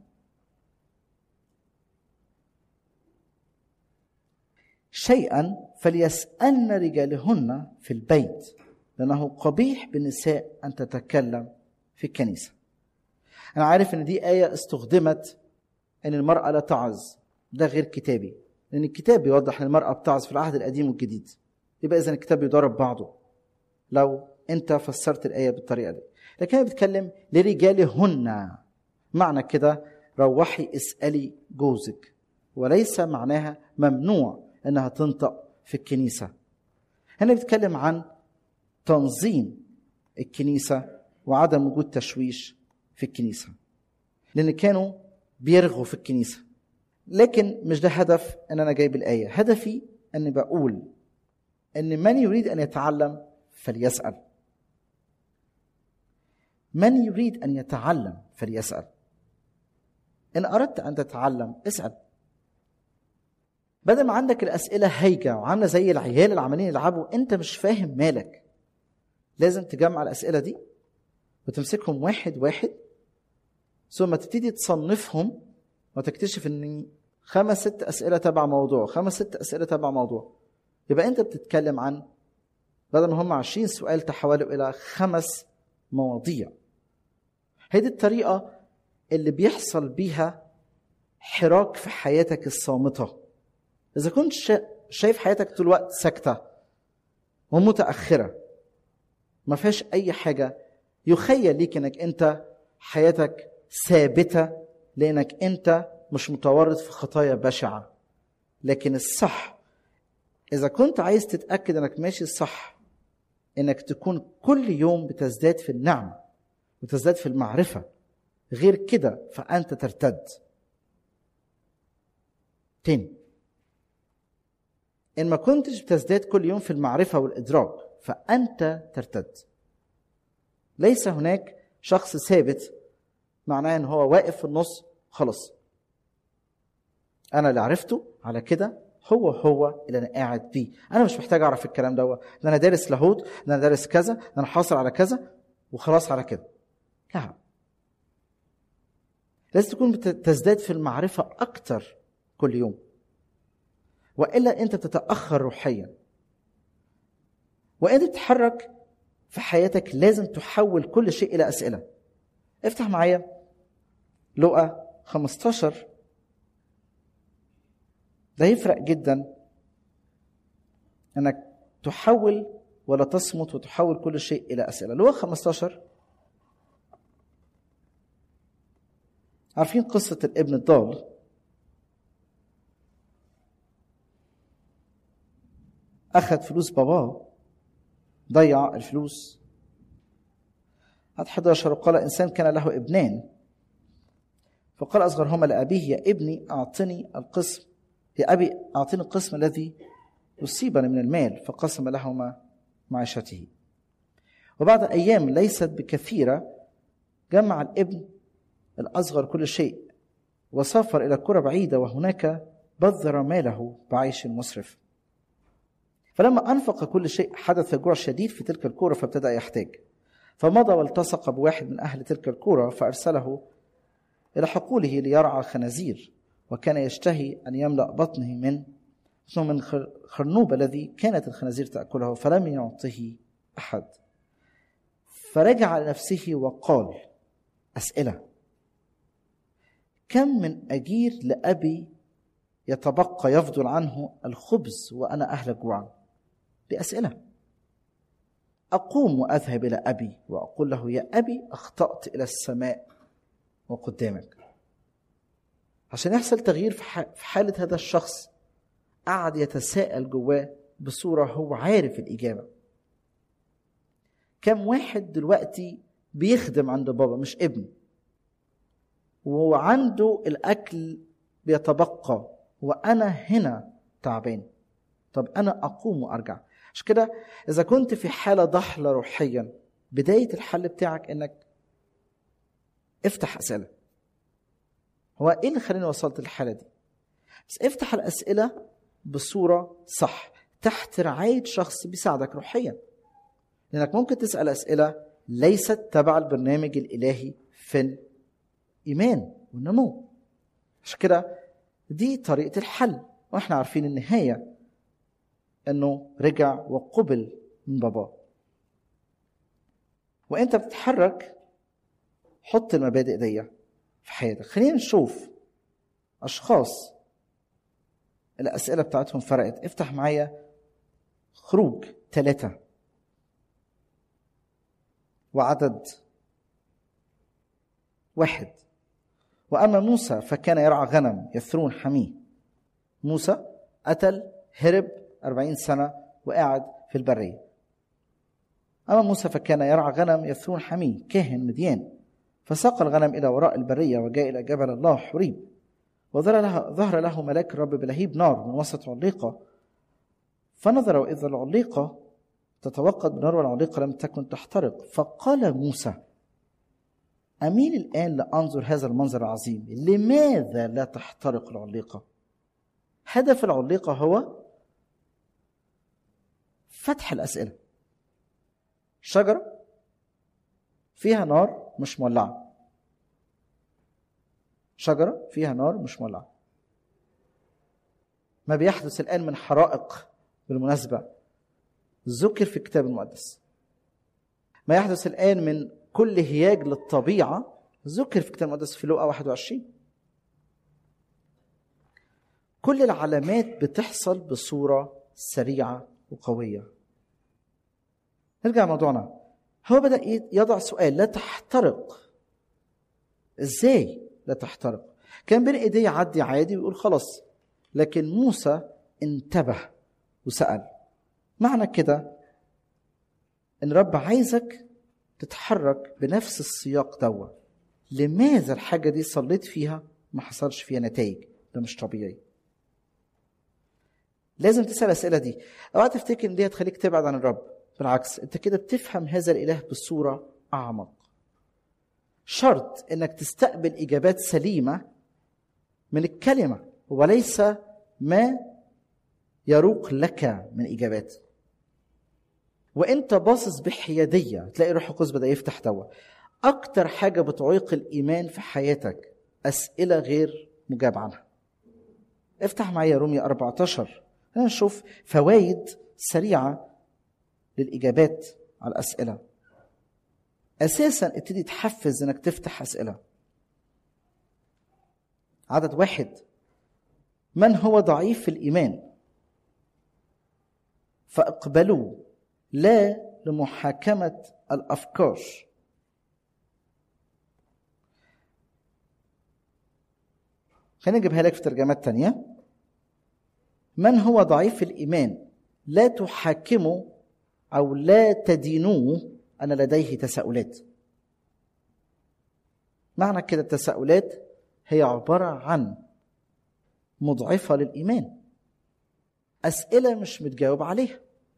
شيئا فليسألن رجالهن في البيت لأنه قبيح بالنساء أن تتكلم في الكنيسة أنا عارف أن دي آية استخدمت أن المرأة لا تعظ ده غير كتابي لأن الكتاب بيوضح أن المرأة بتعظ في العهد القديم والجديد يبقى إذا الكتاب بيضرب بعضه لو أنت فسرت الآية بالطريقة دي لكن هي بتتكلم لرجالهن معنى كده روحي اسألي جوزك وليس معناها ممنوع انها تنطق في الكنيسة هنا بيتكلم عن تنظيم الكنيسة وعدم وجود تشويش في الكنيسة لأن كانوا بيرغوا في الكنيسة لكن مش ده هدف ان انا جايب الآية هدفي اني بقول ان من يريد ان يتعلم فليسأل من يريد ان يتعلم فليسال ان اردت ان تتعلم اسال بدل ما عندك الاسئله هايجه وعامله زي العيال اللي عمالين يلعبوا انت مش فاهم مالك لازم تجمع الاسئله دي وتمسكهم واحد واحد ثم تبتدي تصنفهم وتكتشف ان خمس ست اسئله تبع موضوع خمس ست اسئله تبع موضوع يبقى انت بتتكلم عن بدل ما هم 20 سؤال تحولوا الى خمس مواضيع هي دي الطريقة اللي بيحصل بيها حراك في حياتك الصامتة إذا كنت شايف حياتك طول الوقت ساكتة ومتأخرة ما فيهاش أي حاجة يخيل ليك إنك أنت حياتك ثابتة لأنك أنت مش متورط في خطايا بشعة لكن الصح إذا كنت عايز تتأكد إنك ماشي صح إنك تكون كل يوم بتزداد في النعمة وتزداد في المعرفة غير كده فأنت ترتد تاني إن ما كنتش بتزداد كل يوم في المعرفة والإدراك فأنت ترتد ليس هناك شخص ثابت معناه ان هو واقف في النص خلاص انا اللي عرفته على كده هو هو اللي انا قاعد بيه انا مش محتاج اعرف الكلام ده ده انا دارس لاهوت ده انا دارس كذا ده انا حاصل على كذا وخلاص على كده لا لازم تكون تزداد في المعرفة أكتر كل يوم وإلا أنت تتأخر روحيا وأنت تتحرك في حياتك لازم تحول كل شيء إلى أسئلة افتح معايا لقى 15 ده يفرق جدا انك تحول ولا تصمت وتحول كل شيء الى اسئله لقى 15 عارفين قصة الابن الضال أخذ فلوس باباه ضيع الفلوس عدد 11 وقال إنسان كان له ابنان فقال أصغرهما لأبيه يا ابني أعطني القسم يا أبي أعطني القسم الذي يصيبني من المال فقسم لهما معيشته وبعد أيام ليست بكثيرة جمع الابن الأصغر كل شيء وسافر إلى قرى بعيدة وهناك بذر ماله بعيش مسرف فلما أنفق كل شيء حدث جوع شديد في تلك الكورة فابتدأ يحتاج فمضى والتصق بواحد من أهل تلك الكورة فأرسله إلى حقوله ليرعى خنازير وكان يشتهي أن يملأ بطنه من من خرنوب الذي كانت الخنازير تأكله فلم يعطه أحد فرجع لنفسه وقال أسئلة كم من أجير لأبي يتبقى يفضل عنه الخبز وأنا أهلك جوعا بأسئلة أقوم وأذهب إلى أبي وأقول له يا أبي أخطأت إلى السماء وقدامك عشان يحصل تغيير في حالة هذا الشخص قعد يتساءل جواه بصورة هو عارف الإجابة كم واحد دلوقتي بيخدم عند بابا مش ابن وعنده الأكل بيتبقى وأنا هنا تعبان طب أنا أقوم وأرجع عشان كده إذا كنت في حالة ضحلة روحيا بداية الحل بتاعك إنك افتح أسئلة هو إيه اللي خلاني وصلت للحالة دي؟ بس افتح الأسئلة بصورة صح تحت رعاية شخص بيساعدك روحيا لأنك ممكن تسأل أسئلة ليست تبع البرنامج الإلهي في الإيمان والنمو عشان كده دي طريقة الحل وإحنا عارفين النهاية إنه رجع وقبل من باباه وأنت بتتحرك حط المبادئ دي في حياتك خلينا نشوف أشخاص الأسئلة بتاعتهم فرقت افتح معايا خروج ثلاثة وعدد واحد وأما موسى فكان يرعى غنم يثرون حميه موسى قتل هرب أربعين سنة وقعد في البرية أما موسى فكان يرعى غنم يثرون حميه كاهن مديان فساق الغنم إلى وراء البرية وجاء إلى جبل الله حريب وظهر له, ظهر له ملاك الرب بلهيب نار من وسط عليقة فنظر وإذا العليقة تتوقد بنار والعليقة لم تكن تحترق فقال موسى أميل الآن لأنظر هذا المنظر العظيم لماذا لا تحترق العليقة هدف العليقة هو فتح الأسئلة شجرة فيها نار مش مولعة شجرة فيها نار مش مولعة ما بيحدث الآن من حرائق بالمناسبة ذكر في الكتاب المقدس ما يحدث الآن من كل هياج للطبيعة ذكر في الكتاب المقدس في لوقا 21 كل العلامات بتحصل بصورة سريعة وقوية نرجع لموضوعنا هو بدأ يضع سؤال لا تحترق ازاي لا تحترق كان بين ايديه يعدي عادي ويقول خلاص لكن موسى انتبه وسأل معنى كده ان رب عايزك تتحرك بنفس السياق دوا لماذا الحاجه دي صليت فيها ما حصلش فيها نتائج ده مش طبيعي لازم تسال الاسئله دي اوعى تفتكر ان دي هتخليك تبعد عن الرب بالعكس انت كده بتفهم هذا الاله بصوره اعمق شرط انك تستقبل اجابات سليمه من الكلمه وليس ما يروق لك من اجابات وانت باصص بحياديه تلاقي روح القدس بدا يفتح دوا اكتر حاجه بتعيق الايمان في حياتك اسئله غير مجاب عنها افتح معايا رومية 14 خلينا نشوف فوائد سريعه للاجابات على الاسئله اساسا ابتدي تحفز انك تفتح اسئله عدد واحد من هو ضعيف في الايمان فاقبلوا لا لمحاكمه الافكار خلينا نجيبها لك في ترجمات تانية من هو ضعيف في الإيمان لا تحاكموا او لا تدينوه ان لديه تساؤلات معنى كده التساؤلات هي عباره عن مضعفه للايمان اسئله مش متجاوب عليها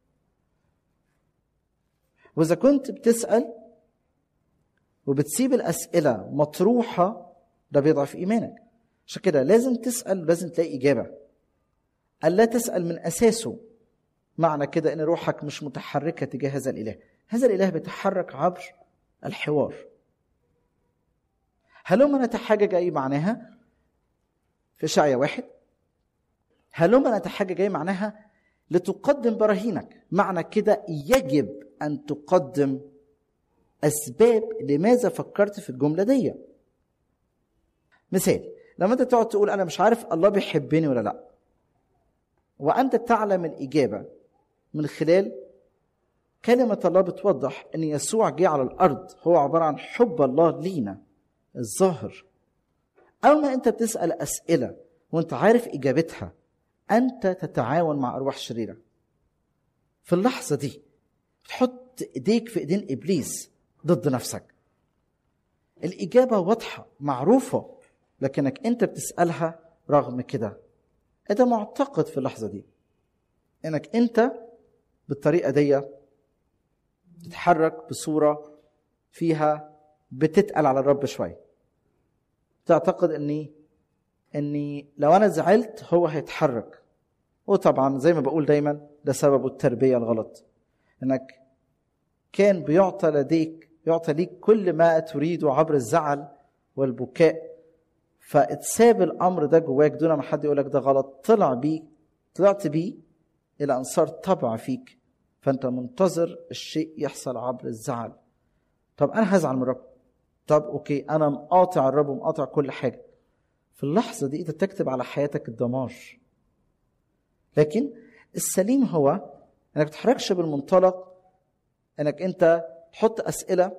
واذا كنت بتسال وبتسيب الاسئله مطروحه ده بيضعف ايمانك عشان كده لازم تسال ولازم تلاقي اجابه الا تسال من اساسه معنى كده ان روحك مش متحركه تجاه هذا الاله هذا الاله بيتحرك عبر الحوار هلما نتحجج اي معناها في شعية واحد هلما نتحجج اي معناها لتقدم براهينك معنى كده يجب ان تقدم اسباب لماذا فكرت في الجمله دي مثال لما انت تقعد تقول انا مش عارف الله بيحبني ولا لا وانت تعلم الاجابه من خلال كلمه الله بتوضح ان يسوع جه على الارض هو عباره عن حب الله لينا الظاهر اول ما انت بتسال اسئله وانت عارف اجابتها انت تتعاون مع ارواح شريره في اللحظه دي تحط ايديك في ايدين ابليس ضد نفسك الاجابه واضحه معروفه لكنك انت بتسالها رغم كده انت معتقد في اللحظه دي انك انت بالطريقه دي تتحرك بصوره فيها بتتقل على الرب شويه تعتقد اني اني لو انا زعلت هو هيتحرك وطبعا زي ما بقول دايما ده سببه التربيه الغلط انك كان بيعطى لديك يعطى ليك كل ما تريده عبر الزعل والبكاء فاتساب الامر ده جواك دون ما حد يقول لك ده غلط طلع بيه طلعت بيه الى ان صار طبع فيك فانت منتظر الشيء يحصل عبر الزعل طب انا هزعل من الرب طب اوكي انا مقاطع الرب ومقاطع كل حاجه في اللحظه دي انت تكتب على حياتك الدمار لكن السليم هو انك ما تتحركش بالمنطلق انك انت تحط اسئله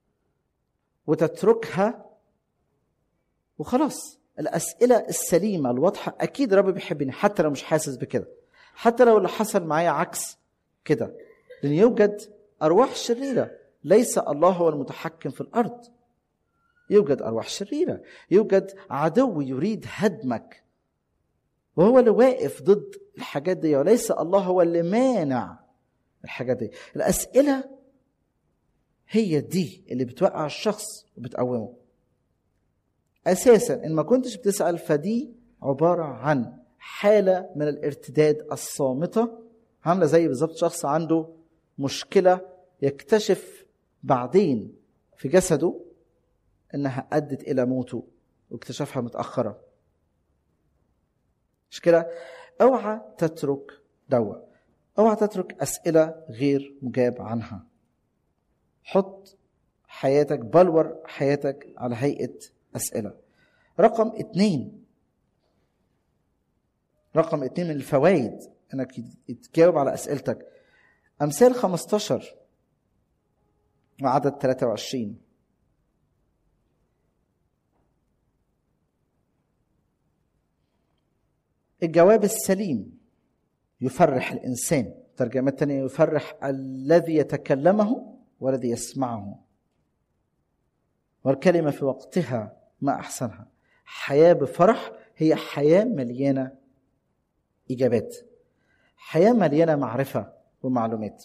وتتركها وخلاص الاسئله السليمه الواضحه اكيد رب بيحبني حتى لو مش حاسس بكده حتى لو اللي حصل معايا عكس كده لان يوجد ارواح شريره ليس الله هو المتحكم في الارض يوجد ارواح شريره يوجد عدو يريد هدمك وهو اللي واقف ضد الحاجات دي وليس الله هو اللي مانع الحاجات دي الاسئله هي دي اللي بتوقع الشخص وبتقومه اساسا ان ما كنتش بتسال فدي عباره عن حاله من الارتداد الصامته عامله زي بالظبط شخص عنده مشكله يكتشف بعدين في جسده انها ادت الى موته واكتشفها متاخره مش كده اوعى تترك دواء اوعى تترك اسئله غير مجاب عنها حط حياتك بلور حياتك على هيئه اسئله رقم اتنين رقم اتنين من الفوائد انك تجاوب على اسئلتك امثال 15 وعدد 23 الجواب السليم يفرح الانسان ترجمه تانية يفرح الذي يتكلمه والذي يسمعه والكلمه في وقتها ما احسنها حياه بفرح هي حياه مليانه اجابات حياه مليانه معرفه ومعلومات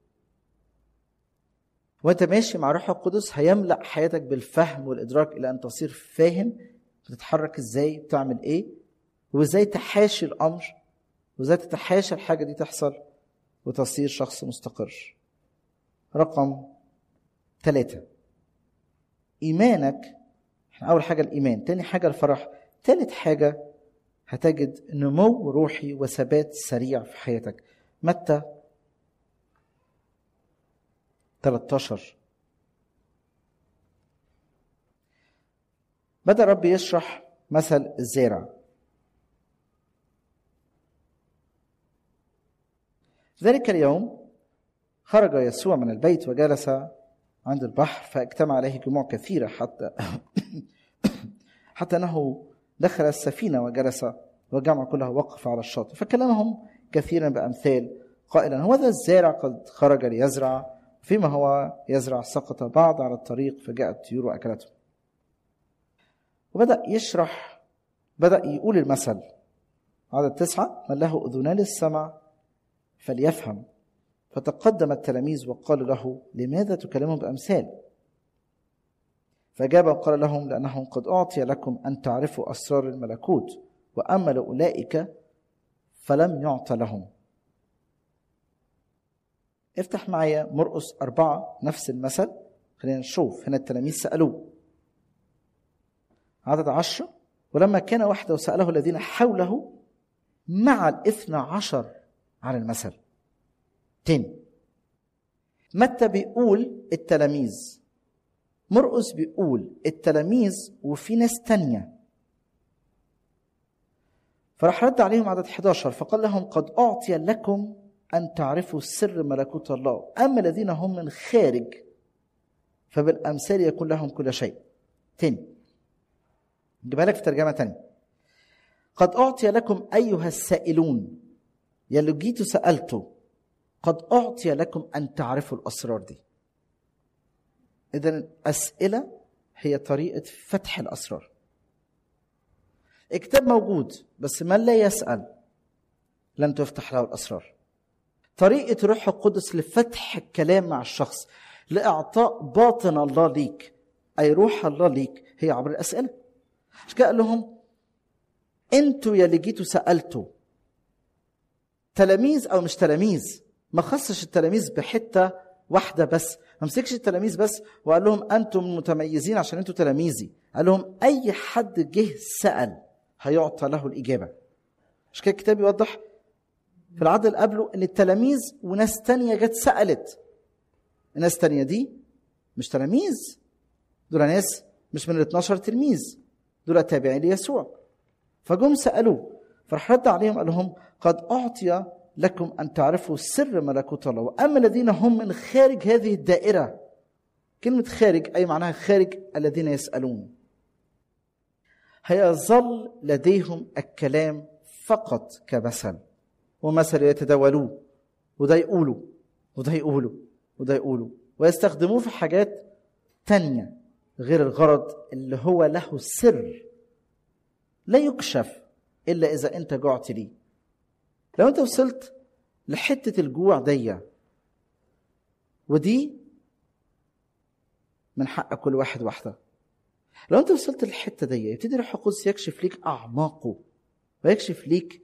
وانت ماشي مع روح القدس هيملا حياتك بالفهم والادراك الى ان تصير فاهم بتتحرك ازاي بتعمل ايه وازاي تحاشي الامر وازاي تتحاشى الحاجه دي تحصل وتصير شخص مستقر رقم ثلاثة إيمانك احنا أول حاجة الإيمان تاني حاجة الفرح تالت حاجة هتجد نمو روحي وثبات سريع في حياتك متى 13 بدأ رب يشرح مثل الزارع ذلك اليوم خرج يسوع من البيت وجلس عند البحر فاجتمع عليه جموع كثيرة حتى حتى أنه دخل السفينة وجلس والجمع كله وقف على الشاطئ فكلمهم كثيرا بأمثال قائلا هوذا الزارع قد خرج ليزرع فيما هو يزرع سقط بعض على الطريق فجاءت الطيور وأكلته وبدأ يشرح بدأ يقول المثل عدد تسعة من له أذنان للسمع فليفهم فتقدم التلاميذ وقالوا له لماذا تكلمهم بأمثال فأجاب وقال لهم لأنه قد أعطي لكم أن تعرفوا أسرار الملكوت وأما لأولئك فلم يعطى لهم افتح معايا مرقس أربعة نفس المثل خلينا نشوف هنا التلاميذ سألوه عدد عشرة ولما كان وحده سأله الذين حوله مع الاثنى عشر على المثل تاني متى بيقول التلاميذ مرقس بيقول التلاميذ وفي ناس تانية فراح رد عليهم عدد 11 فقال لهم قد أعطي لكم أن تعرفوا سر ملكوت الله أما الذين هم من خارج فبالأمثال يكون لهم كل شيء تاني نجيبها لك في ترجمة تانية قد أعطي لكم أيها السائلون يلي جيتوا سألتوا قد أعطي لكم أن تعرفوا الأسرار دي إذا الأسئلة هي طريقة فتح الأسرار الكتاب موجود بس من لا يسأل لن تفتح له الأسرار طريقة روح القدس لفتح الكلام مع الشخص لإعطاء باطن الله ليك أي روح الله ليك هي عبر الأسئلة مش كده قال لهم انتوا يا اللي جيتوا سألتوا تلاميذ أو مش تلاميذ ما خصش التلاميذ بحتة واحدة بس ما مسكش التلاميذ بس وقال لهم أنتم متميزين عشان أنتوا تلاميذي قال لهم أي حد جه سأل هيعطى له الإجابة مش كده الكتاب يوضح في العدد اللي قبله ان التلاميذ وناس تانية جت سألت الناس تانية دي مش تلاميذ دول ناس مش من ال 12 تلميذ دول تابعين ليسوع فجم سألوه فراح رد عليهم قال لهم قد أعطي لكم أن تعرفوا سر ملكوت الله وأما الذين هم من خارج هذه الدائرة كلمة خارج أي معناها خارج الذين يسألون هيظل لديهم الكلام فقط كمثل ومثل يتداولوه وده يقولوا وده يقولوا وده يقولوا ويستخدموه في حاجات تانية غير الغرض اللي هو له سر لا يكشف إلا إذا أنت جعت ليه لو أنت وصلت لحتة الجوع دي ودي من حق كل واحد واحدة لو أنت وصلت للحتة دي يبتدي روح القدس يكشف ليك أعماقه ويكشف ليك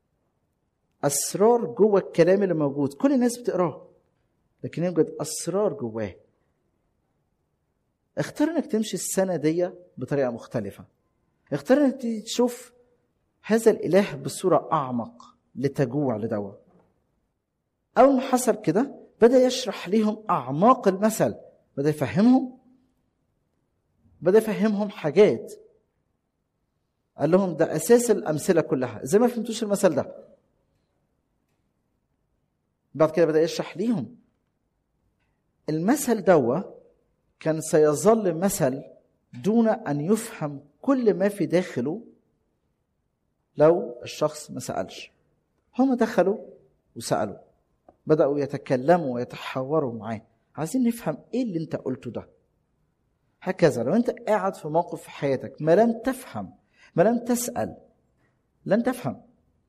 اسرار جوه الكلام اللي موجود كل الناس بتقراه لكن يوجد اسرار جواه اختار انك تمشي السنه دي بطريقه مختلفه اختار انك تشوف هذا الاله بصوره اعمق لتجوع لدوا اول ما حصل كده بدا يشرح ليهم اعماق المثل بدا يفهمهم بدا يفهمهم حاجات قال لهم ده اساس الامثله كلها ازاي ما فهمتوش المثل ده بعد كده بدأ يشرح ليهم المثل دوا كان سيظل مثل دون أن يفهم كل ما في داخله لو الشخص ما سألش هم دخلوا وسألوا بدأوا يتكلموا ويتحاوروا معاه عايزين نفهم ايه اللي انت قلته ده هكذا لو انت قاعد في موقف في حياتك ما لم تفهم ما لم تسأل لن تفهم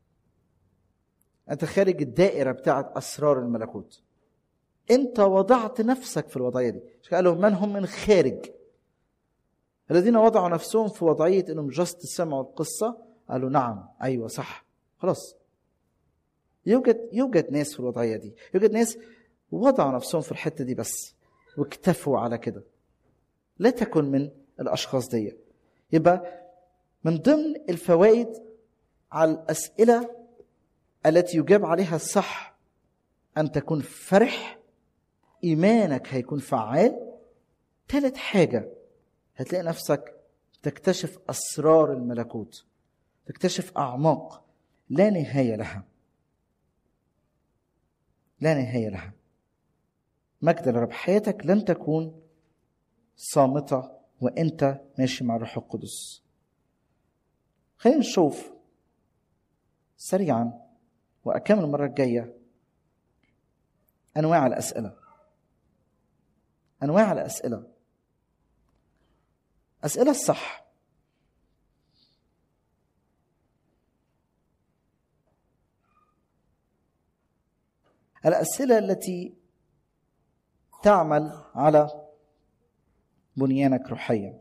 انت خارج الدائره بتاعت اسرار الملكوت انت وضعت نفسك في الوضعيه دي قالوا من هم من خارج الذين وضعوا نفسهم في وضعيه انهم جاست سمعوا القصه قالوا نعم ايوه صح خلاص يوجد يوجد ناس في الوضعيه دي يوجد ناس وضعوا نفسهم في الحته دي بس واكتفوا على كده لا تكن من الاشخاص دي يبقى من ضمن الفوائد على الاسئله التي يجاب عليها الصح أن تكون فرح إيمانك هيكون فعال ثالث حاجة هتلاقي نفسك تكتشف أسرار الملكوت تكتشف أعماق لا نهاية لها لا نهاية لها مجد لرب حياتك لن تكون صامتة وانت ماشي مع الروح القدس خلينا نشوف سريعا واكمل المره الجايه انواع الاسئله انواع الاسئله اسئله الصح الاسئله التي تعمل على بنيانك روحيا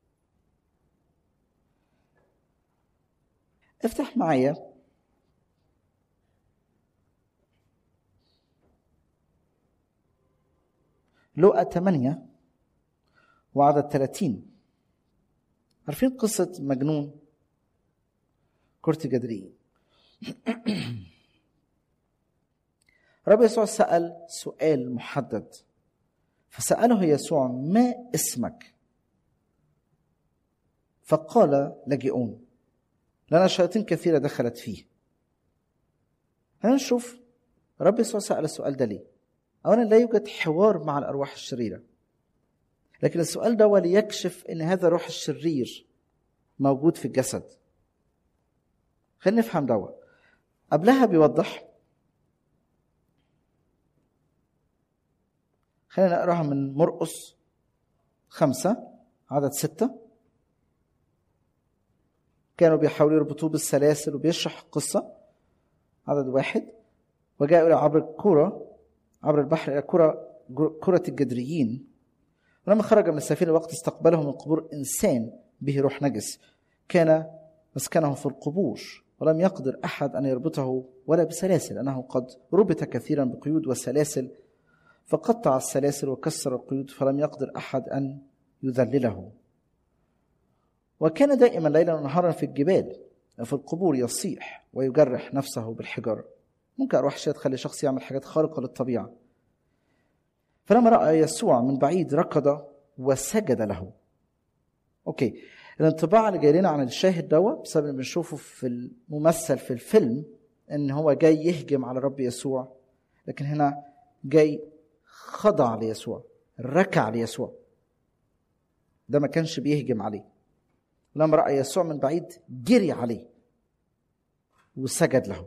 افتح معايا لقى 8 وعدد 30 عارفين قصة مجنون كرة جدري رب يسوع سأل سؤال محدد فسأله يسوع ما اسمك فقال لاجئون لنا شياطين كثيرة دخلت فيه خلينا نشوف رب يسوع سأل السؤال ده ليه أولا لا يوجد حوار مع الأرواح الشريرة لكن السؤال ده هو ليكشف أن هذا الروح الشرير موجود في الجسد خلينا نفهم دوا قبلها بيوضح خلينا نقراها من مرقس خمسة عدد ستة كانوا بيحاولوا يربطوه بالسلاسل وبيشرح القصة عدد واحد وجاء إلى عبر الكرة عبر البحر إلى كرة كرة الجدريين ولما خرج من السفينة وقت استقبله من قبور إنسان به روح نجس كان مسكنه في القبور ولم يقدر أحد أن يربطه ولا بسلاسل لأنه قد ربط كثيرا بقيود وسلاسل فقطع السلاسل وكسر القيود فلم يقدر أحد أن يذلله وكان دائما ليلا ونهارا في الجبال في القبور يصيح ويجرح نفسه بالحجارة ممكن أرواح الشيطان تخلي شخص يعمل حاجات خارقة للطبيعة فلما رأى يسوع من بعيد ركض وسجد له أوكي الانطباع اللي جاي لنا عن الشاهد دوا بسبب اللي بنشوفه في الممثل في الفيلم ان هو جاي يهجم على رب يسوع لكن هنا جاي خضع ليسوع ركع ليسوع ده ما كانش بيهجم عليه لما راى يسوع من بعيد جري عليه وسجد له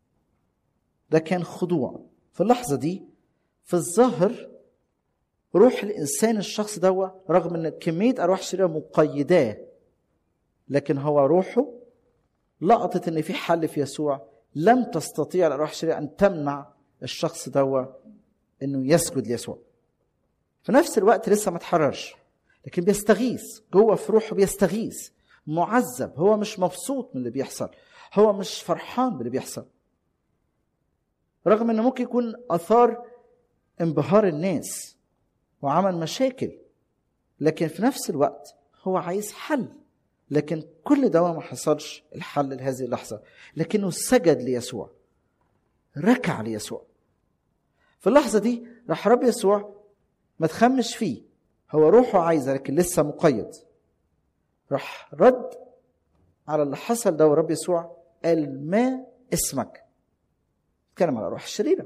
ده كان خضوع في اللحظه دي في الظاهر روح الانسان الشخص ده رغم ان كميه ارواح شريره مقيداه لكن هو روحه لقطت ان في حل في يسوع لم تستطيع الارواح الشريره ان تمنع الشخص ده انه يسجد ليسوع في نفس الوقت لسه ما اتحررش لكن بيستغيث جوه في روحه بيستغيث معذب هو مش مبسوط من اللي بيحصل هو مش فرحان باللي بيحصل رغم انه ممكن يكون اثار انبهار الناس وعمل مشاكل لكن في نفس الوقت هو عايز حل لكن كل ده ما حصلش الحل لهذه اللحظة لكنه سجد ليسوع ركع ليسوع في اللحظة دي راح رب يسوع ما تخمش فيه هو روحه عايزة لكن لسه مقيد راح رد على اللي حصل ده ورب يسوع قال ما اسمك اتكلم على الأرواح الشريرة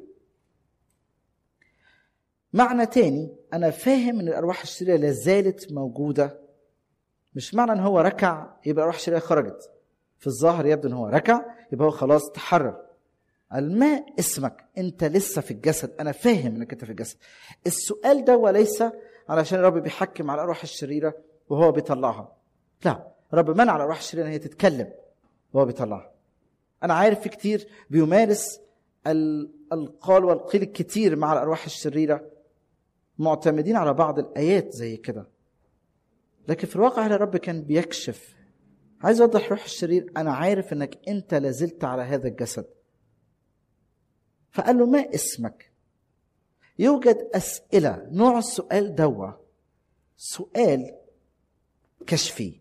معنى تاني أنا فاهم إن الأرواح الشريرة لازالت موجودة مش معنى إن هو ركع يبقى الأرواح الشريرة خرجت في الظاهر يبدو إن هو ركع يبقى هو خلاص تحرر قال ما اسمك انت لسه في الجسد انا فاهم انك انت في الجسد السؤال ده وليس علشان الرب بيحكم على الارواح الشريره وهو بيطلعها لا رب منع على الارواح الشريره ان هي تتكلم وهو بيطلعها انا عارف في كتير بيمارس القال والقيل الكتير مع الارواح الشريره معتمدين على بعض الايات زي كده لكن في الواقع الرب كان بيكشف عايز اوضح روح الشرير انا عارف انك انت لازلت على هذا الجسد فقال له ما اسمك يوجد أسئلة نوع السؤال دوا سؤال كشفي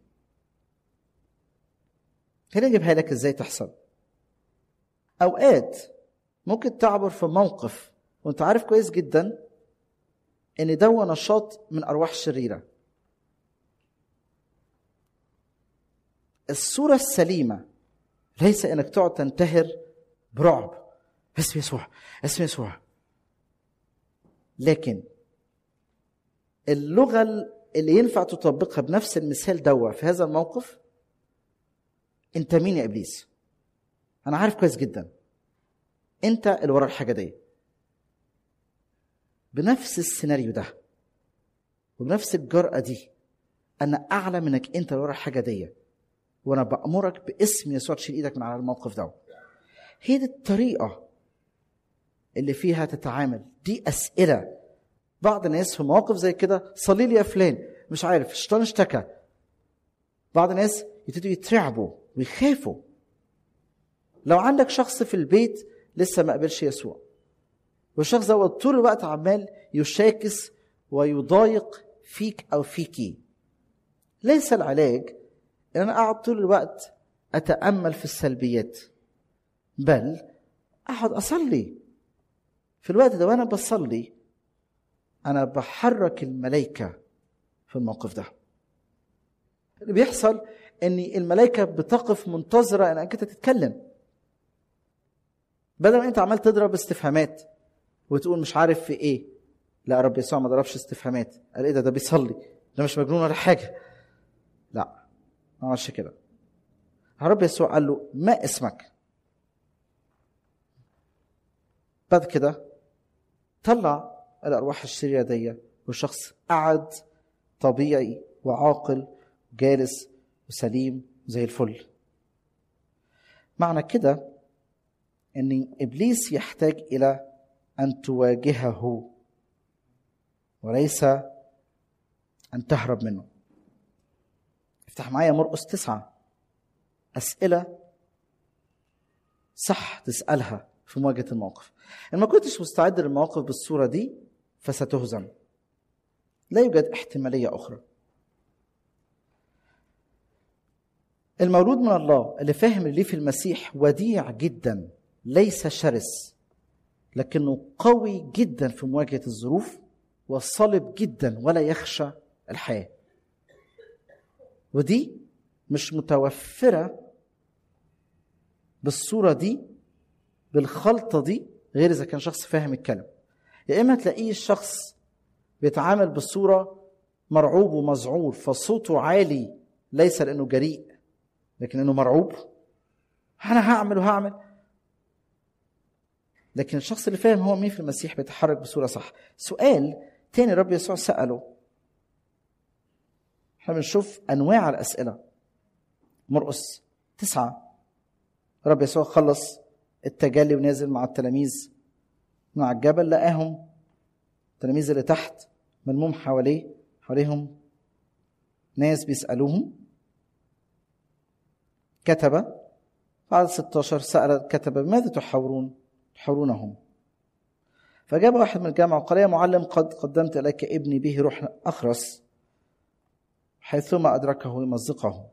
خليني اجيبها لك ازاي تحصل اوقات ممكن تعبر في موقف وانت عارف كويس جدا ان دوا نشاط من ارواح شريره الصوره السليمه ليس انك تقعد تنتهر برعب اسم يسوع اسم يسوع لكن اللغة اللي ينفع تطبقها بنفس المثال دوا في هذا الموقف انت مين يا ابليس انا عارف كويس جدا انت اللي ورا الحاجه دي بنفس السيناريو ده وبنفس الجرأة دي أنا أعلى منك أنت ورا الحاجة دي وأنا بأمرك باسم يسوع تشيل إيدك من على الموقف ده هي دي الطريقة اللي فيها تتعامل دي أسئلة بعض الناس في مواقف زي كده صلي لي يا فلان مش عارف الشيطان اشتكى بعض الناس يبتدوا يترعبوا ويخافوا لو عندك شخص في البيت لسه ما قبلش يسوع والشخص ده طول الوقت عمال يشاكس ويضايق فيك او فيكي ليس العلاج ان انا اقعد طول الوقت اتامل في السلبيات بل اقعد اصلي في الوقت ده وانا بصلي انا بحرك الملائكه في الموقف ده اللي بيحصل ان الملائكه بتقف منتظره انك انت تتكلم بدل ما انت عمال تضرب استفهامات وتقول مش عارف في ايه لا رب يسوع ما ضربش استفهامات قال ايه ده ده بيصلي ده مش مجنون ولا حاجه لا ما عملش كده رب يسوع قال له ما اسمك بعد كده طلع الارواح الشريره دي والشخص قعد طبيعي وعاقل جالس وسليم زي الفل معنى كده ان ابليس يحتاج الى ان تواجهه وليس ان تهرب منه افتح معايا مرقس تسعة أسئلة صح تسألها في مواجهة الموقف إن ما كنتش مستعد للمواقف بالصورة دي فستهزم لا يوجد احتمالية أخرى المولود من الله اللي فاهم اللي في المسيح وديع جدا ليس شرس لكنه قوي جدا في مواجهة الظروف وصلب جدا ولا يخشى الحياة ودي مش متوفرة بالصورة دي بالخلطة دي غير إذا كان شخص فاهم الكلام يا إما تلاقيه الشخص بيتعامل بصورة مرعوب ومذعور فصوته عالي ليس لأنه جريء لكن انه مرعوب انا هعمل وهعمل لكن الشخص اللي فاهم هو مين في المسيح بيتحرك بصوره صح سؤال تاني رب يسوع ساله احنا بنشوف انواع الاسئله مرقس تسعه رب يسوع خلص التجلي ونازل مع التلاميذ مع الجبل لقاهم التلاميذ اللي تحت ملموم حواليه حواليهم ناس بيسالوهم كتب بعد 16 سأل الكتبة بماذا تحاورون تحاورونهم فجاب واحد من الجامعة وقال يا معلم قد قدمت إليك ابني به روح أخرس حيثما أدركه يمزقه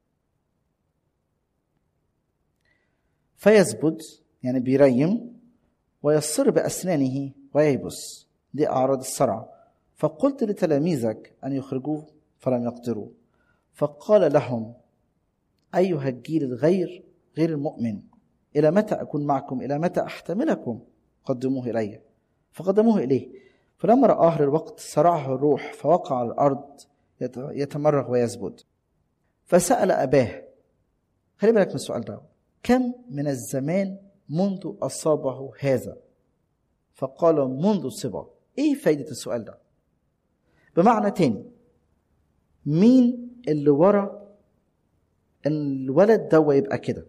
فيزبد يعني بيريم ويصر بأسنانه وييبس دي أعراض الصرع فقلت لتلاميذك أن يخرجوه فلم يقدروا فقال لهم أيها الجيل الغير غير المؤمن إلى متى أكون معكم إلى متى أحتملكم قدموه إلي فقدموه إليه فلما رآه أهل الوقت سرعه الروح فوقع على الأرض يتمرغ ويزبد فسأل أباه خلي بالك من السؤال ده كم من الزمان منذ أصابه هذا فقال منذ صبا إيه فايدة السؤال ده بمعنى تاني مين اللي ورا ان الولد ده يبقى كده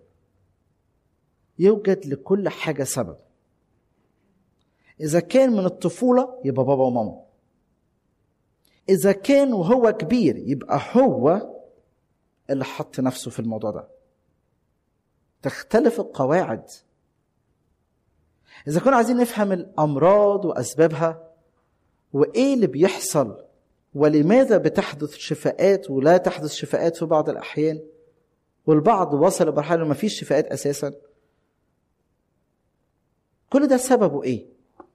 يوجد لكل حاجة سبب إذا كان من الطفولة يبقى بابا وماما إذا كان وهو كبير يبقى هو اللي حط نفسه في الموضوع ده تختلف القواعد إذا كنا عايزين نفهم الأمراض وأسبابها وإيه اللي بيحصل ولماذا بتحدث شفاءات ولا تحدث شفاءات في بعض الأحيان والبعض وصل لمرحلة ما فيش شفاءات أساسا كل ده سببه إيه؟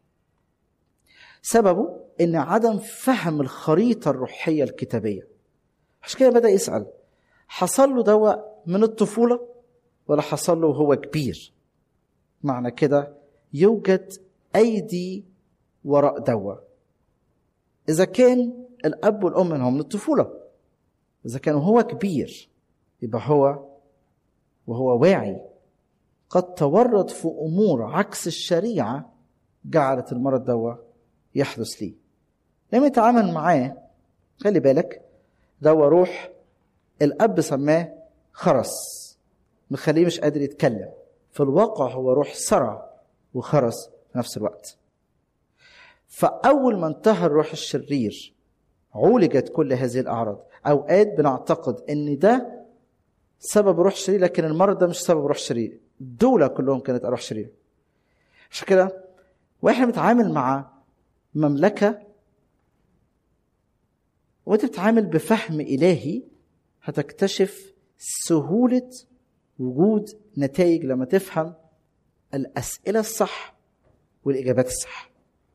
سببه إن عدم فهم الخريطة الروحية الكتابية عشان كده بدأ يسأل حصل له دواء من الطفولة ولا حصل له وهو كبير معنى كده يوجد أيدي وراء دواء إذا كان الأب والأم منهم من الطفولة إذا كان هو كبير يبقى هو وهو واعي قد تورط في امور عكس الشريعه جعلت المرض دوا يحدث ليه لما يتعامل معاه خلي بالك ده هو روح الاب سماه خرس مخليه مش قادر يتكلم في الواقع هو روح صرع وخرس في نفس الوقت فاول ما انتهى الروح الشرير عولجت كل هذه الاعراض اوقات بنعتقد ان ده سبب روح شرير لكن المرض ده مش سبب روح شرير دول كلهم كانت اروح شرير عشان كده واحنا بنتعامل مع مملكه وانت بتتعامل بفهم الهي هتكتشف سهوله وجود نتائج لما تفهم الاسئله الصح والاجابات الصح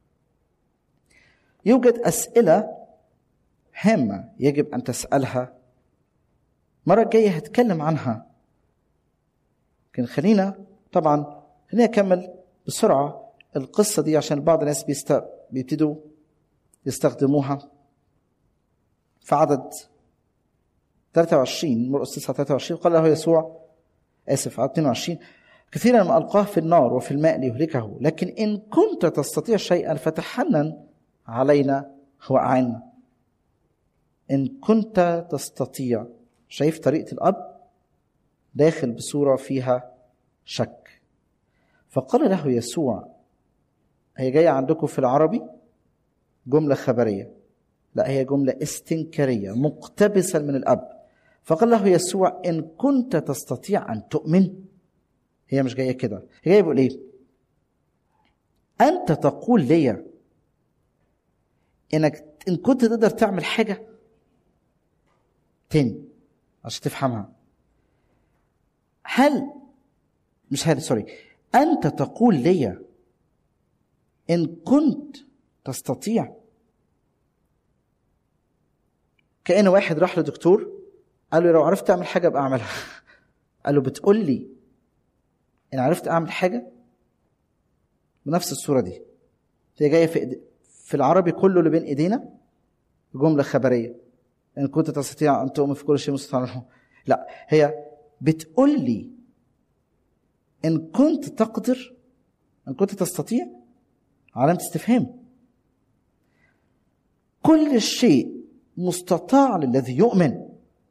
يوجد اسئله هامه يجب ان تسالها المره الجايه هتكلم عنها لكن خلينا طبعا خلينا اكمل بسرعه القصه دي عشان بعض الناس بيست... بيبتدوا يستخدموها في عدد 23 مرقس 9 23 قال له يسوع اسف عدد 22 كثيرا ما القاه في النار وفي الماء ليهلكه لكن ان كنت تستطيع شيئا فتحنن علينا واعنا ان كنت تستطيع شايف طريقه الاب داخل بصوره فيها شك فقال له يسوع هي جايه عندكم في العربي جمله خبريه لا هي جمله استنكاريه مقتبسه من الاب فقال له يسوع ان كنت تستطيع ان تؤمن هي مش جايه كده هي جايه بيقول ايه انت تقول لي انك ان كنت تقدر تعمل حاجه تاني عشان تفهمها هل مش هل سوري انت تقول لي ان كنت تستطيع كأن واحد راح لدكتور قال له لو عرفت تعمل حاجه ابقى اعملها قال له بتقول لي ان عرفت اعمل حاجه بنفس الصوره دي هي جايه في إيدي. في العربي كله اللي بين ايدينا جمله خبريه ان كنت تستطيع ان تؤمن في كل شيء مستطاع له لا هي بتقول لي ان كنت تقدر ان كنت تستطيع علامه استفهام كل شيء مستطاع للذي يؤمن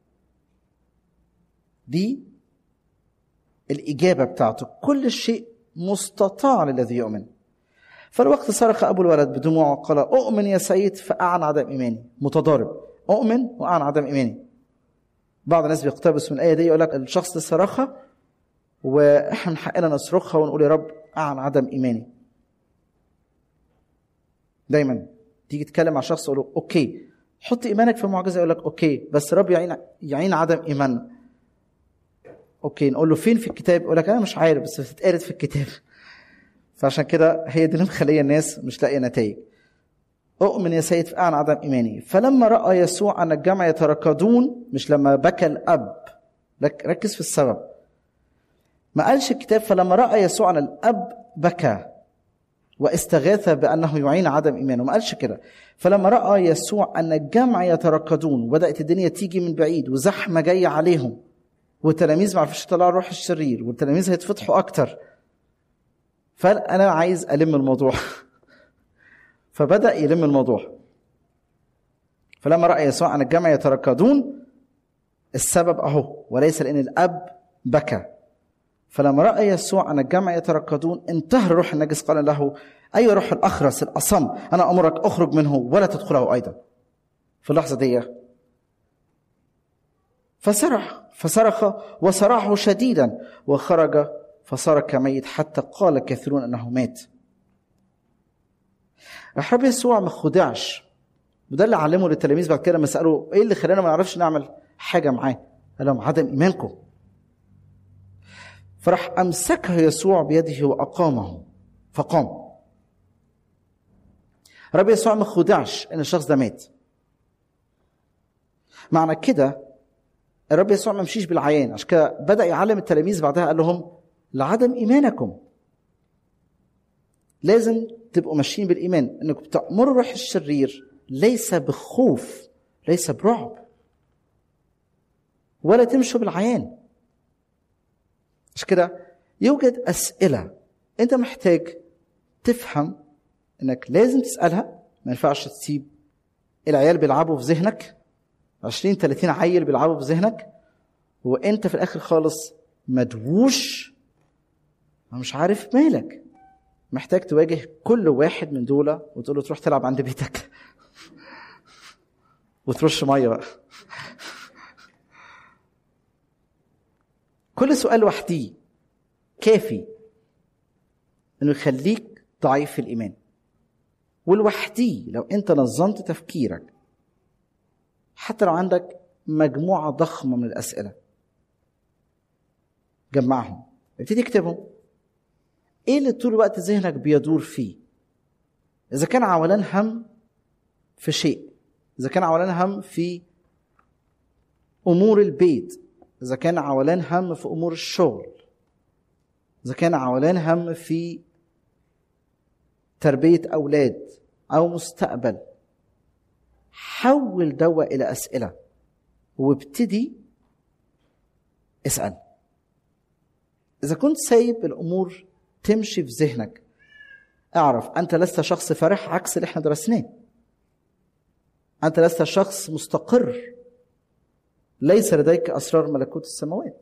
دي الإجابة بتاعته كل شيء مستطاع للذي يؤمن فالوقت صرخ أبو الولد بدموع وقال أؤمن يا سيد فأعن عدم إيماني متضارب أؤمن وأعن عدم إيماني بعض الناس بيقتبس من الآية دي يقول لك الشخص ده صرخها وإحنا من حقنا نصرخها ونقول يا رب أعن عدم إيماني دايما تيجي تتكلم مع شخص تقول له أوكي حط إيمانك في معجزة يقول لك أوكي بس رب يعين يعين عدم إيماننا اوكي نقول له فين في الكتاب يقول لك انا مش عارف بس بتتقرد في الكتاب فعشان كده هي دي اللي مخليه الناس مش لاقيه نتائج اؤمن يا سيد في اعلى عدم ايماني فلما راى يسوع ان الجمع يتركضون مش لما بكى الاب ركز في السبب ما قالش الكتاب فلما راى يسوع ان الاب بكى واستغاث بانه يعين عدم ايمانه ما قالش كده فلما راى يسوع ان الجمع يتركضون وبدات الدنيا تيجي من بعيد وزحمه جايه عليهم والتلاميذ ما عرفوش يطلعوا الروح الشرير والتلاميذ هيتفتحوا اكتر فقال انا عايز الم الموضوع فبدا يلم الموضوع فلما راى يسوع ان الجمع يتركضون السبب اهو وليس لان الاب بكى فلما راى يسوع ان الجمع يتركضون انتهى الروح النجس قال له اي روح الاخرس الاصم انا امرك اخرج منه ولا تدخله ايضا في اللحظه دي فصرخ فصرخ وصرعه شديدا وخرج فصار كميت حتى قال كثيرون انه مات راح رب يسوع ما خدعش وده اللي علمه للتلاميذ بعد كده لما سالوا ايه اللي خلانا ما نعرفش نعمل حاجه معاه قال لهم عدم ايمانكم فراح امسكه يسوع بيده واقامه فقام رب يسوع ما خدعش ان الشخص ده مات معنى كده الرب يسوع ما مشيش بالعيان عشان كده بدا يعلم التلاميذ بعدها قال لهم لعدم ايمانكم لازم تبقوا ماشيين بالايمان انكم تامروا الروح الشرير ليس بخوف ليس برعب ولا تمشوا بالعيان عشان كده يوجد اسئله انت محتاج تفهم انك لازم تسالها ما ينفعش تسيب العيال بيلعبوا في ذهنك 20 30 عيل بيلعبوا في ذهنك وانت في الاخر خالص مدووش مش عارف مالك محتاج تواجه كل واحد من دول وتقول له تروح تلعب عند بيتك وترش ميه بقى كل سؤال لوحده كافي انه يخليك ضعيف في الايمان ولوحدي لو انت نظمت تفكيرك حتى لو عندك مجموعه ضخمه من الاسئله جمعهم ابتدي اكتبهم ايه اللي طول الوقت ذهنك بيدور فيه اذا كان عولان هم في شيء اذا كان عولان هم في امور البيت اذا كان عولان هم في امور الشغل اذا كان عولان هم في تربيه اولاد او مستقبل حول دوا الى اسئله وابتدي اسال اذا كنت سايب الامور تمشي في ذهنك اعرف انت لست شخص فرح عكس اللي احنا درسناه انت لست شخص مستقر ليس لديك اسرار ملكوت السماوات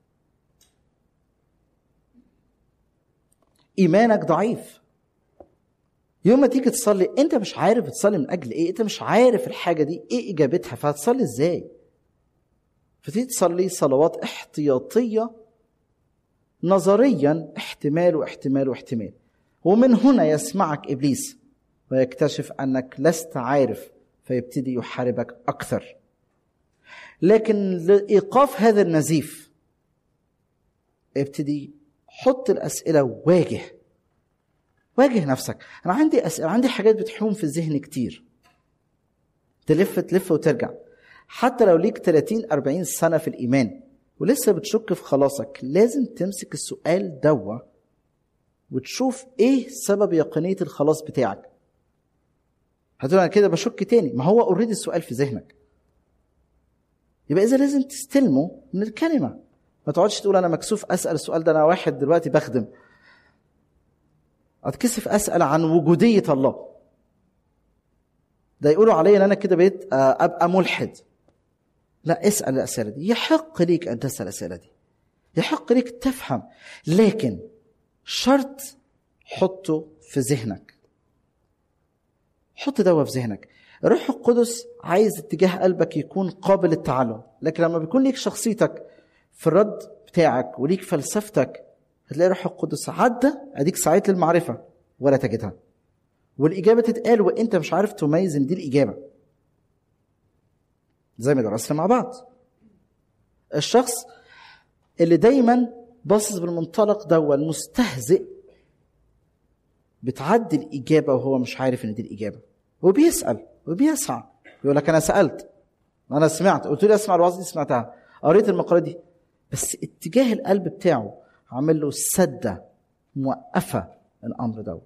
ايمانك ضعيف يوم ما تيجي تصلي انت مش عارف بتصلي من اجل ايه انت مش عارف الحاجه دي ايه اجابتها فهتصلي ازاي فتيجي تصلي صلوات احتياطيه نظريا احتمال واحتمال واحتمال ومن هنا يسمعك ابليس ويكتشف انك لست عارف فيبتدي يحاربك اكثر لكن لايقاف هذا النزيف ابتدي حط الاسئله وواجه واجه نفسك انا عندي اسئله عندي حاجات بتحوم في الذهن كتير تلف تلف وترجع حتى لو ليك 30 40 سنه في الايمان ولسه بتشك في خلاصك لازم تمسك السؤال دوا وتشوف ايه سبب يقينيه الخلاص بتاعك هتقول انا كده بشك تاني ما هو اوريدي السؤال في ذهنك يبقى اذا لازم تستلمه من الكلمه ما تقعدش تقول انا مكسوف اسال السؤال ده انا واحد دلوقتي بخدم اتكسف اسال عن وجوديه الله ده يقولوا عليا ان انا كده بقيت ابقى ملحد لا اسال الاسئله دي يحق ليك ان تسال الاسئله دي يحق ليك تفهم لكن شرط حطه في ذهنك حط دوا في ذهنك الروح القدس عايز اتجاه قلبك يكون قابل للتعلم لكن لما بيكون ليك شخصيتك في الرد بتاعك وليك فلسفتك هتلاقي الروح القدس عدى اديك سعيت للمعرفه ولا تجدها والاجابه تتقال وانت مش عارف تميز ان دي الاجابه زي ما درسنا مع بعض الشخص اللي دايما باصص بالمنطلق ده المستهزئ بتعدي الاجابه وهو مش عارف ان دي الاجابه هو بيسال وبيسعى يقول لك انا سالت انا سمعت قلت لي اسمع الوعظه دي سمعتها قريت المقاله دي بس اتجاه القلب بتاعه عامل له سده موقفه الامر ده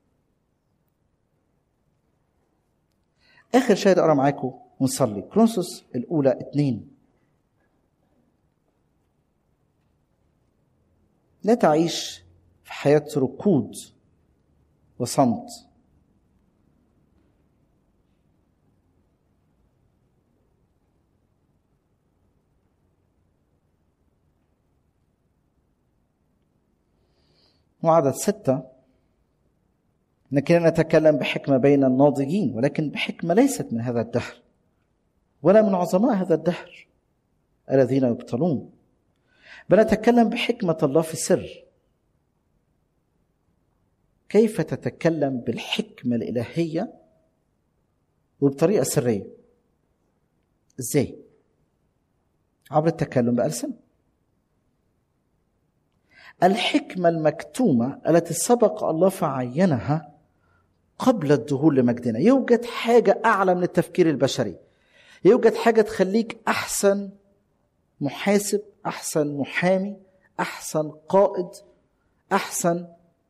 اخر شاهد اقرا معاكم ونصلي كرونسوس الاولى اتنين لا تعيش في حياه ركود وصمت وعدد ستة لكننا نتكلم بحكمة بين الناضجين ولكن بحكمة ليست من هذا الدهر ولا من عظماء هذا الدهر الذين يبطلون بل نتكلم بحكمة الله في سر كيف تتكلم بالحكمة الإلهية وبطريقة سرية ازاي عبر التكلم بألسنة الحكمة المكتومة التي سبق الله فعينها قبل الظهور لمجدنا يوجد حاجة أعلى من التفكير البشري يوجد حاجة تخليك أحسن محاسب أحسن محامي أحسن قائد أحسن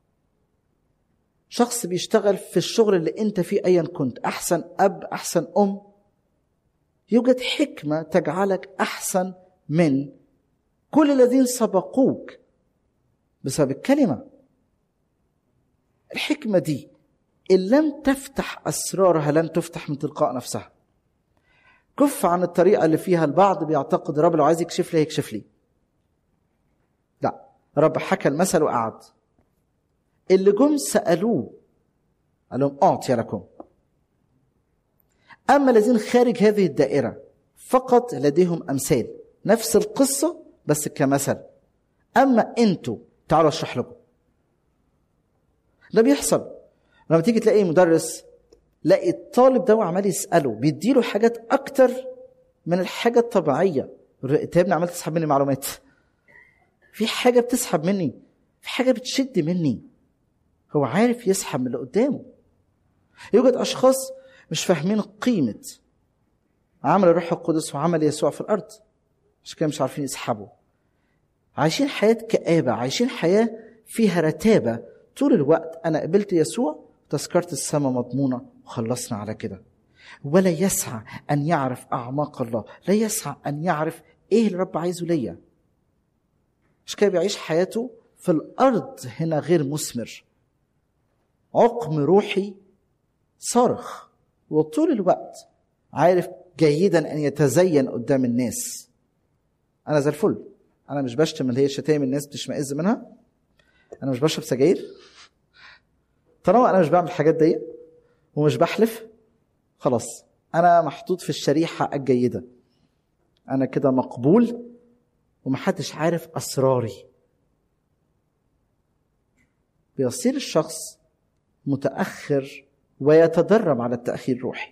شخص بيشتغل في الشغل اللي انت فيه ايا كنت احسن اب احسن ام يوجد حكمه تجعلك احسن من كل الذين سبقوك بسبب الكلمه الحكمه دي إن لم تفتح أسرارها لن تفتح من تلقاء نفسها كف عن الطريقة اللي فيها البعض بيعتقد رب لو عايز يكشف لي يكشف لي لا رب حكى المثل وقعد اللي جم سألوه قال لهم أعطي لكم أما الذين خارج هذه الدائرة فقط لديهم أمثال نفس القصة بس كمثل أما أنتوا تعالوا أشرح لكم ده بيحصل لما تيجي تلاقي مدرس لاقي الطالب ده عمال يسأله بيديله حاجات أكتر من الحاجة الطبيعية أنت يا ابني عمال تسحب مني معلومات في حاجة بتسحب مني في حاجة بتشد مني هو عارف يسحب من اللي قدامه يوجد أشخاص مش فاهمين قيمة عمل الروح القدس وعمل يسوع في الأرض عشان كده مش عارفين يسحبوا عايشين حياة كآبة عايشين حياة فيها رتابة طول الوقت أنا قبلت يسوع تذكرة السماء مضمونة وخلصنا على كده ولا يسعى أن يعرف أعماق الله لا يسعى أن يعرف إيه اللي الرب عايزه ليا مش كده بيعيش حياته في الأرض هنا غير مثمر عقم روحي صارخ وطول الوقت عارف جيدا أن يتزين قدام الناس أنا زي الفل أنا مش بشتم اللي هي شتايم الناس بتشمئز منها أنا مش بشرب سجاير طالما انا مش بعمل الحاجات دي ومش بحلف خلاص انا محطوط في الشريحه الجيده انا كده مقبول ومحدش عارف اسراري بيصير الشخص متاخر ويتدرب على التاخير الروحي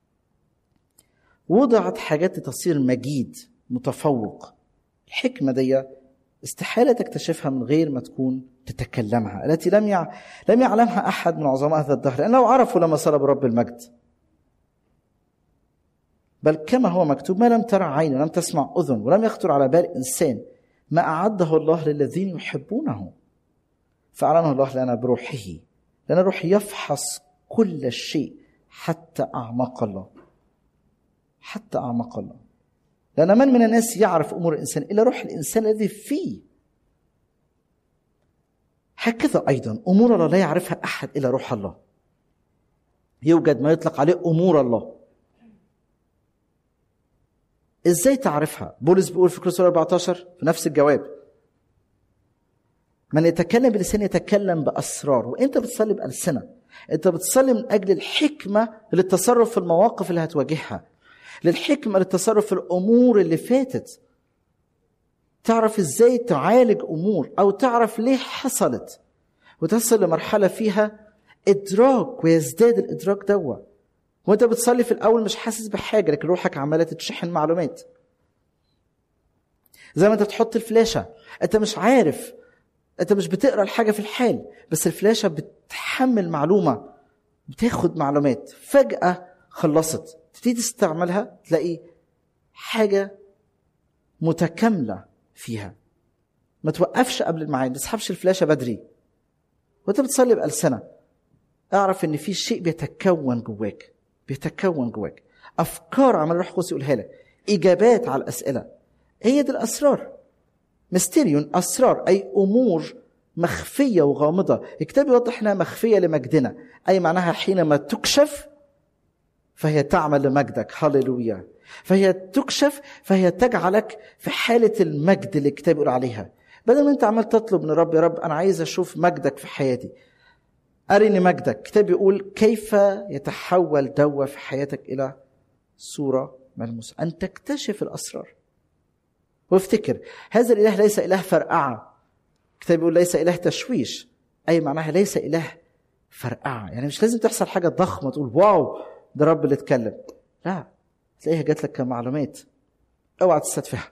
وضعت حاجات لتصير مجيد متفوق الحكمه دي استحاله تكتشفها من غير ما تكون تتكلمها التي لم يع... لم يعلمها احد من عظماء هذا الدهر لانه عرفوا لما صلب رب المجد بل كما هو مكتوب ما لم ترى عين ولم تسمع اذن ولم يخطر على بال انسان ما اعده الله للذين يحبونه فاعلنه الله لنا بروحه لان الروح يفحص كل شيء حتى اعماق الله حتى اعماق الله لان من من الناس يعرف امور الانسان الا روح الانسان الذي فيه هكذا ايضا امور الله لا يعرفها احد الا روح الله يوجد ما يطلق عليه امور الله ازاي تعرفها بولس بيقول في كورنثوس 14 في نفس الجواب من يتكلم بلسان يتكلم باسرار وانت بتصلي بالسنه انت بتصلي من اجل الحكمه للتصرف في المواقف اللي هتواجهها للحكمه للتصرف في الامور اللي فاتت تعرف ازاي تعالج امور او تعرف ليه حصلت وتصل لمرحله فيها ادراك ويزداد الادراك دوا وانت بتصلي في الاول مش حاسس بحاجه لكن روحك عماله تتشحن معلومات زي ما انت بتحط الفلاشه انت مش عارف انت مش بتقرا الحاجه في الحال بس الفلاشه بتحمل معلومه بتاخد معلومات فجاه خلصت تبتدي تستعملها تلاقي حاجه متكامله فيها ما توقفش قبل الميعاد ما تسحبش الفلاشه بدري وانت بتصلي بألسنة اعرف ان في شيء بيتكون جواك بيتكون جواك افكار عمل الروح القدس يقولها لك اجابات على الاسئله هي دي الاسرار ميستيريون اسرار اي امور مخفيه وغامضه الكتاب يوضح انها مخفيه لمجدنا اي معناها حينما تكشف فهي تعمل لمجدك هللويا فهي تكشف فهي تجعلك في حالة المجد اللي الكتاب يقول عليها بدل ما انت عمال تطلب من الرب يا رب انا عايز اشوف مجدك في حياتي ارني مجدك الكتاب يقول كيف يتحول دوا في حياتك الى صورة ملموسة ان تكتشف الاسرار وافتكر هذا الاله ليس اله فرقعة الكتاب يقول ليس اله تشويش اي معناها ليس اله فرقعة يعني مش لازم تحصل حاجة ضخمة تقول واو ده رب اللي اتكلم لا تلاقيها جات لك كمعلومات اوعى تستدفعها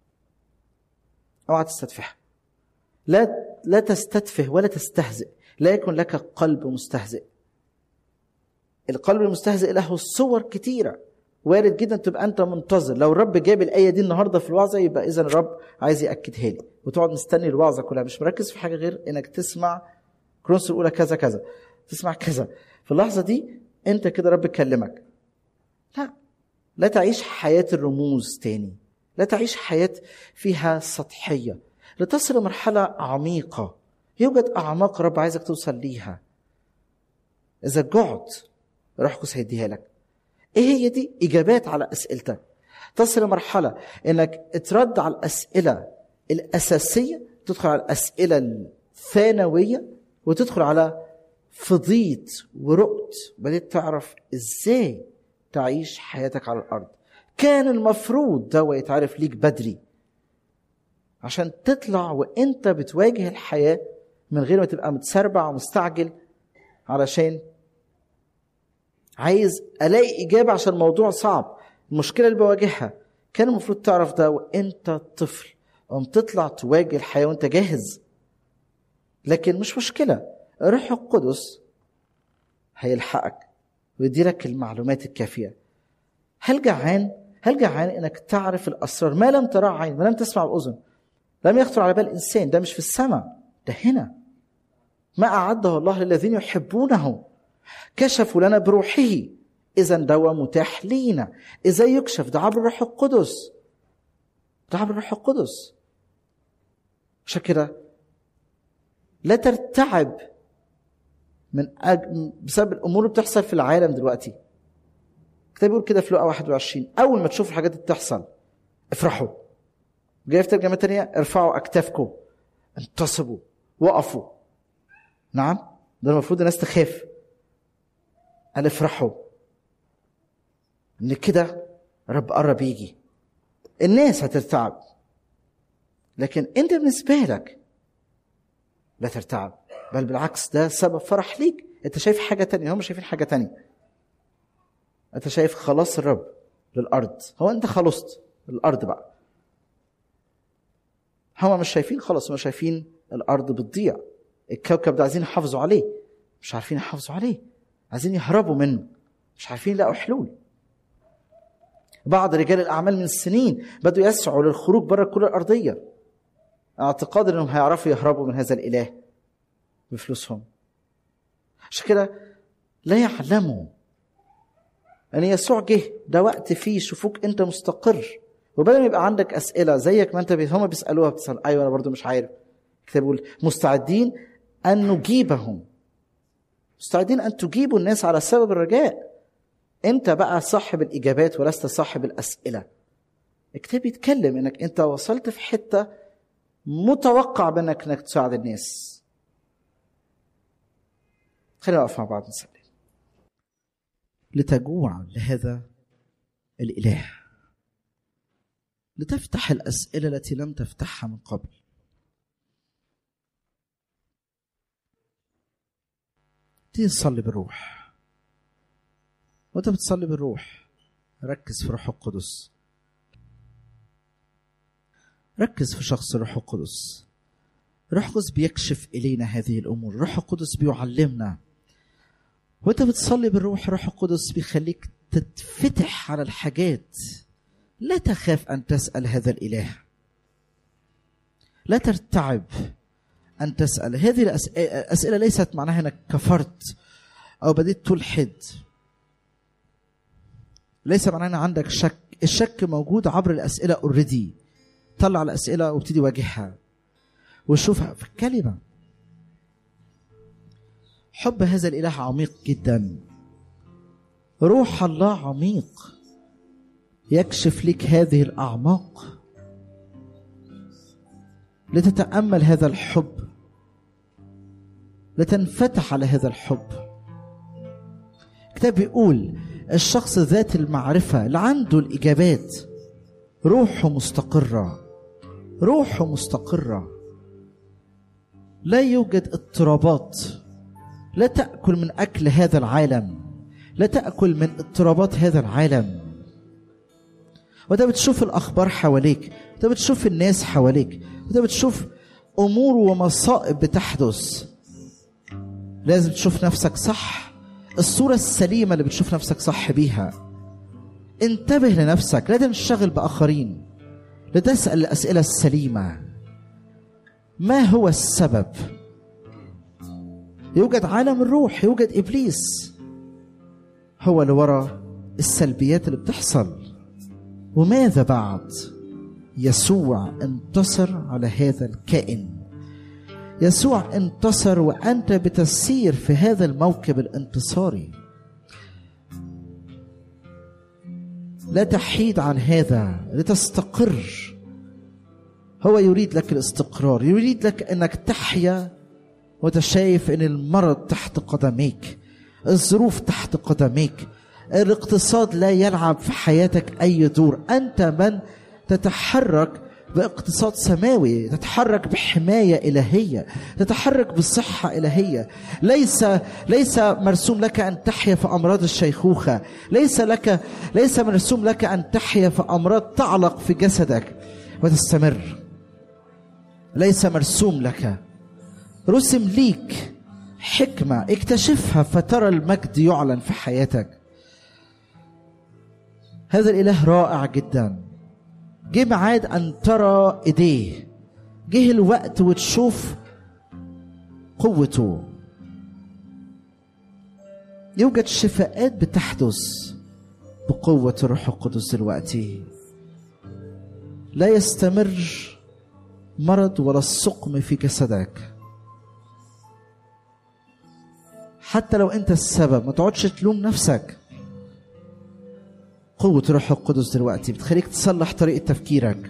اوعى تستدفعها لا لا تستدفه ولا تستهزئ لا يكن لك قلب مستهزئ القلب المستهزئ له صور كتيره وارد جدا تبقى انت منتظر لو الرب جاب الايه دي النهارده في الوعظه يبقى اذا الرب عايز ياكدها لي وتقعد مستني الوعظه كلها مش مركز في حاجه غير انك تسمع كرونس الاولى كذا كذا تسمع كذا في اللحظه دي انت كده رب كلمك لا لا تعيش حياه الرموز تاني لا تعيش حياه فيها سطحيه لتصل مرحله عميقه يوجد اعماق رب عايزك توصل ليها اذا جعت روح القدس هيديها لك ايه هي دي اجابات على اسئلتك تصل لمرحله انك ترد على الاسئله الاساسيه تدخل على الاسئله الثانويه وتدخل على فضيت ورقت بديت تعرف ازاي تعيش حياتك على الارض كان المفروض ده يتعرف ليك بدري عشان تطلع وانت بتواجه الحياه من غير ما تبقى متسربع ومستعجل علشان عايز الاقي اجابه عشان الموضوع صعب المشكله اللي بواجهها كان المفروض تعرف ده وانت طفل قوم تطلع تواجه الحياه وانت جاهز لكن مش مشكله الروح القدس هيلحقك ويديلك المعلومات الكافيه هل جعان هل جعان انك تعرف الاسرار ما لم ترى عين ما لم تسمع باذن لم يخطر على بال انسان ده مش في السماء ده هنا ما اعده الله للذين يحبونه كشفوا لنا بروحه اذا دوا متاح لينا ازاي يكشف ده عبر الروح القدس ده عبر الروح القدس عشان كده لا ترتعب من أج... بسبب الامور اللي بتحصل في العالم دلوقتي الكتاب بيقول كده في لقا 21 اول ما تشوفوا الحاجات دي بتحصل افرحوا جاي في ترجمه تانية ارفعوا اكتافكم انتصبوا وقفوا نعم ده المفروض الناس تخاف قال افرحوا ان كده رب قرب يجي الناس هترتعب لكن انت بالنسبه لك لا ترتعب بل بالعكس ده سبب فرح ليك انت شايف حاجه تانية هم شايفين حاجه تانية انت شايف خلاص الرب للارض هو انت خلصت الارض بقى هم مش شايفين خلاص هم شايفين الارض بتضيع الكوكب ده عايزين يحافظوا عليه مش عارفين يحافظوا عليه عايزين يهربوا منه مش عارفين يلاقوا حلول بعض رجال الاعمال من السنين بدوا يسعوا للخروج بره الكره الارضيه اعتقاد انهم هيعرفوا يهربوا من هذا الاله بفلوسهم عشان كده لا يعلموا ان يسوع جه ده وقت فيه يشوفوك انت مستقر وبدل ما يبقى عندك اسئله زيك ما انت بي هم بيسالوها بتسال ايوه انا برضو مش عارف الكتاب بيقول مستعدين ان نجيبهم مستعدين ان تجيبوا الناس على سبب الرجاء انت بقى صاحب الاجابات ولست صاحب الاسئله الكتاب يتكلم انك انت وصلت في حته متوقع منك انك تساعد الناس خلينا نقف مع بعض نصلي لتجوع لهذا الاله لتفتح الاسئله التي لم تفتحها من قبل تيجي تصلي بالروح وانت بتصلي بالروح ركز في روح القدس ركز في شخص الروح القدس روح القدس بيكشف الينا هذه الامور روح القدس بيعلمنا وانت بتصلي بالروح روح القدس بيخليك تتفتح على الحاجات لا تخاف ان تسال هذا الاله لا ترتعب ان تسال هذه الاسئله ليست معناها انك كفرت او بديت تلحد ليس معناها ان عندك شك الشك موجود عبر الاسئله اوريدي طلع الاسئله وابتدي واجهها وشوفها في الكلمه حب هذا الاله عميق جدا روح الله عميق يكشف لك هذه الاعماق لتتامل هذا الحب لتنفتح على هذا الحب الكتاب بيقول الشخص ذات المعرفه اللي عنده الاجابات روحه مستقره روحه مستقره لا يوجد اضطرابات لا تاكل من اكل هذا العالم لا تاكل من اضطرابات هذا العالم وده بتشوف الاخبار حواليك وده بتشوف الناس حواليك وده بتشوف امور ومصائب بتحدث لازم تشوف نفسك صح الصورة السليمة اللي بتشوف نفسك صح بيها انتبه لنفسك لا تنشغل بآخرين لا تسأل الأسئلة السليمة ما هو السبب يوجد عالم الروح يوجد إبليس هو اللي ورا السلبيات اللي بتحصل وماذا بعد يسوع انتصر على هذا الكائن يسوع انتصر وانت بتسير في هذا الموكب الانتصاري لا تحيد عن هذا لتستقر هو يريد لك الاستقرار يريد لك انك تحيا وانت شايف ان المرض تحت قدميك الظروف تحت قدميك الاقتصاد لا يلعب في حياتك اي دور انت من تتحرك باقتصاد سماوي تتحرك بحماية إلهية تتحرك بصحة إلهية ليس ليس مرسوم لك أن تحيا في أمراض الشيخوخة ليس لك ليس مرسوم لك أن تحيا في أمراض تعلق في جسدك وتستمر ليس مرسوم لك رسم ليك حكمة اكتشفها فترى المجد يعلن في حياتك هذا الإله رائع جدا جه ميعاد أن ترى إيديه جه الوقت وتشوف قوته يوجد شفاءات بتحدث بقوة الروح القدس دلوقتي لا يستمر مرض ولا السقم في جسدك حتى لو انت السبب ما تقعدش تلوم نفسك قوة روح القدس دلوقتي بتخليك تصلح طريقة تفكيرك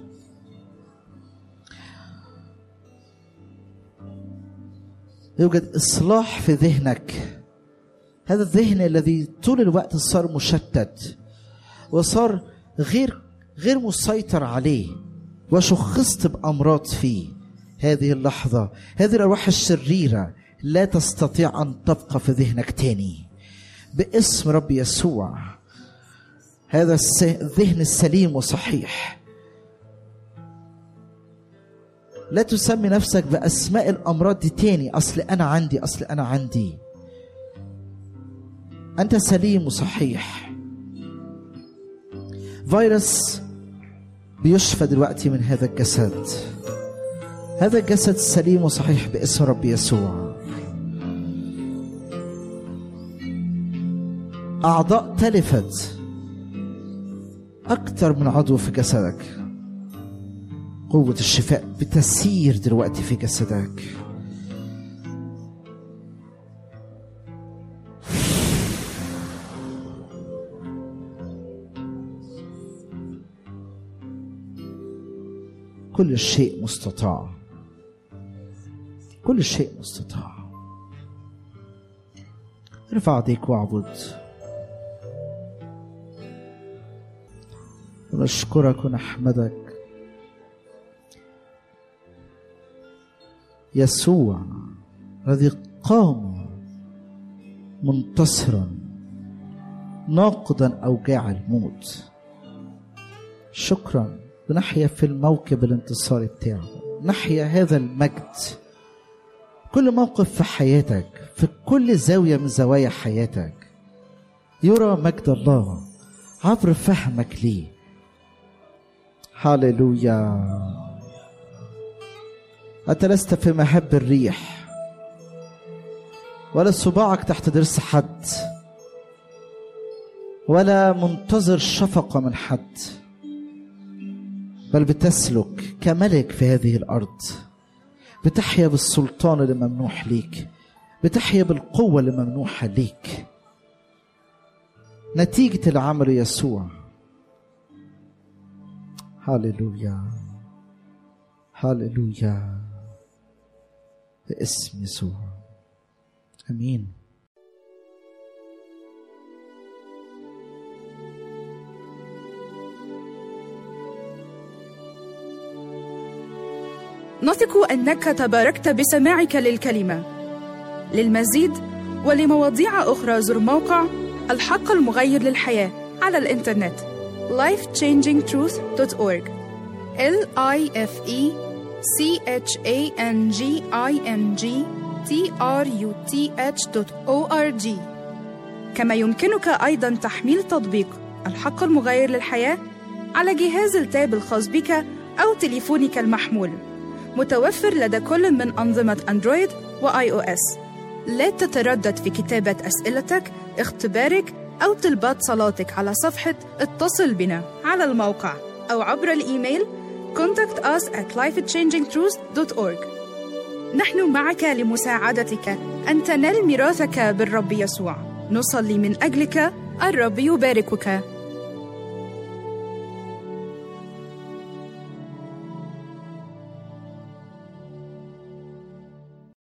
يوجد إصلاح في ذهنك هذا الذهن الذي طول الوقت صار مشتت وصار غير غير مسيطر عليه وشخصت بأمراض فيه هذه اللحظة هذه الأرواح الشريرة لا تستطيع أن تبقى في ذهنك تاني باسم رب يسوع هذا الذهن السليم وصحيح لا تسمي نفسك بأسماء الأمراض دي تاني أصل أنا عندي أصل أنا عندي أنت سليم وصحيح فيروس بيشفى دلوقتي من هذا الجسد هذا الجسد سليم وصحيح باسم رب يسوع أعضاء تلفت أكثر من عضو في جسدك قوة الشفاء بتسير دلوقتي في جسدك كل شيء مستطاع كل شيء مستطاع ارفع ايديك واعبد ونشكرك ونحمدك يسوع الذي قام منتصرا ناقضا اوجاع الموت شكرا بنحيا في الموكب الانتصاري بتاعه نحيا هذا المجد كل موقف في حياتك في كل زاويه من زوايا حياتك يرى مجد الله عبر فهمك ليه هللويا أنت لست في مهب الريح ولا صباعك تحت ضرس حد ولا منتظر شفقة من حد بل بتسلك كملك في هذه الأرض بتحيا بالسلطان اللي ممنوح ليك بتحيا بالقوة اللي ممنوحة ليك نتيجة العمل يسوع هللويا هللويا باسم يسوع امين نثق انك تباركت بسماعك للكلمه للمزيد ولمواضيع اخرى زر موقع الحق المغير للحياه على الانترنت lifechangingtruth.org l i f e c h a n g i n g t r u t h.org كما يمكنك ايضا تحميل تطبيق الحق المغير للحياه على جهاز التاب الخاص بك او تليفونك المحمول متوفر لدى كل من انظمه اندرويد واي او اس لا تتردد في كتابه اسئلتك اختبارك أو طلبات صلاتك على صفحة اتصل بنا على الموقع أو عبر الإيميل contact us at lifechangingtruth.org نحن معك لمساعدتك أن تنال ميراثك بالرب يسوع نصلي من أجلك الرب يباركك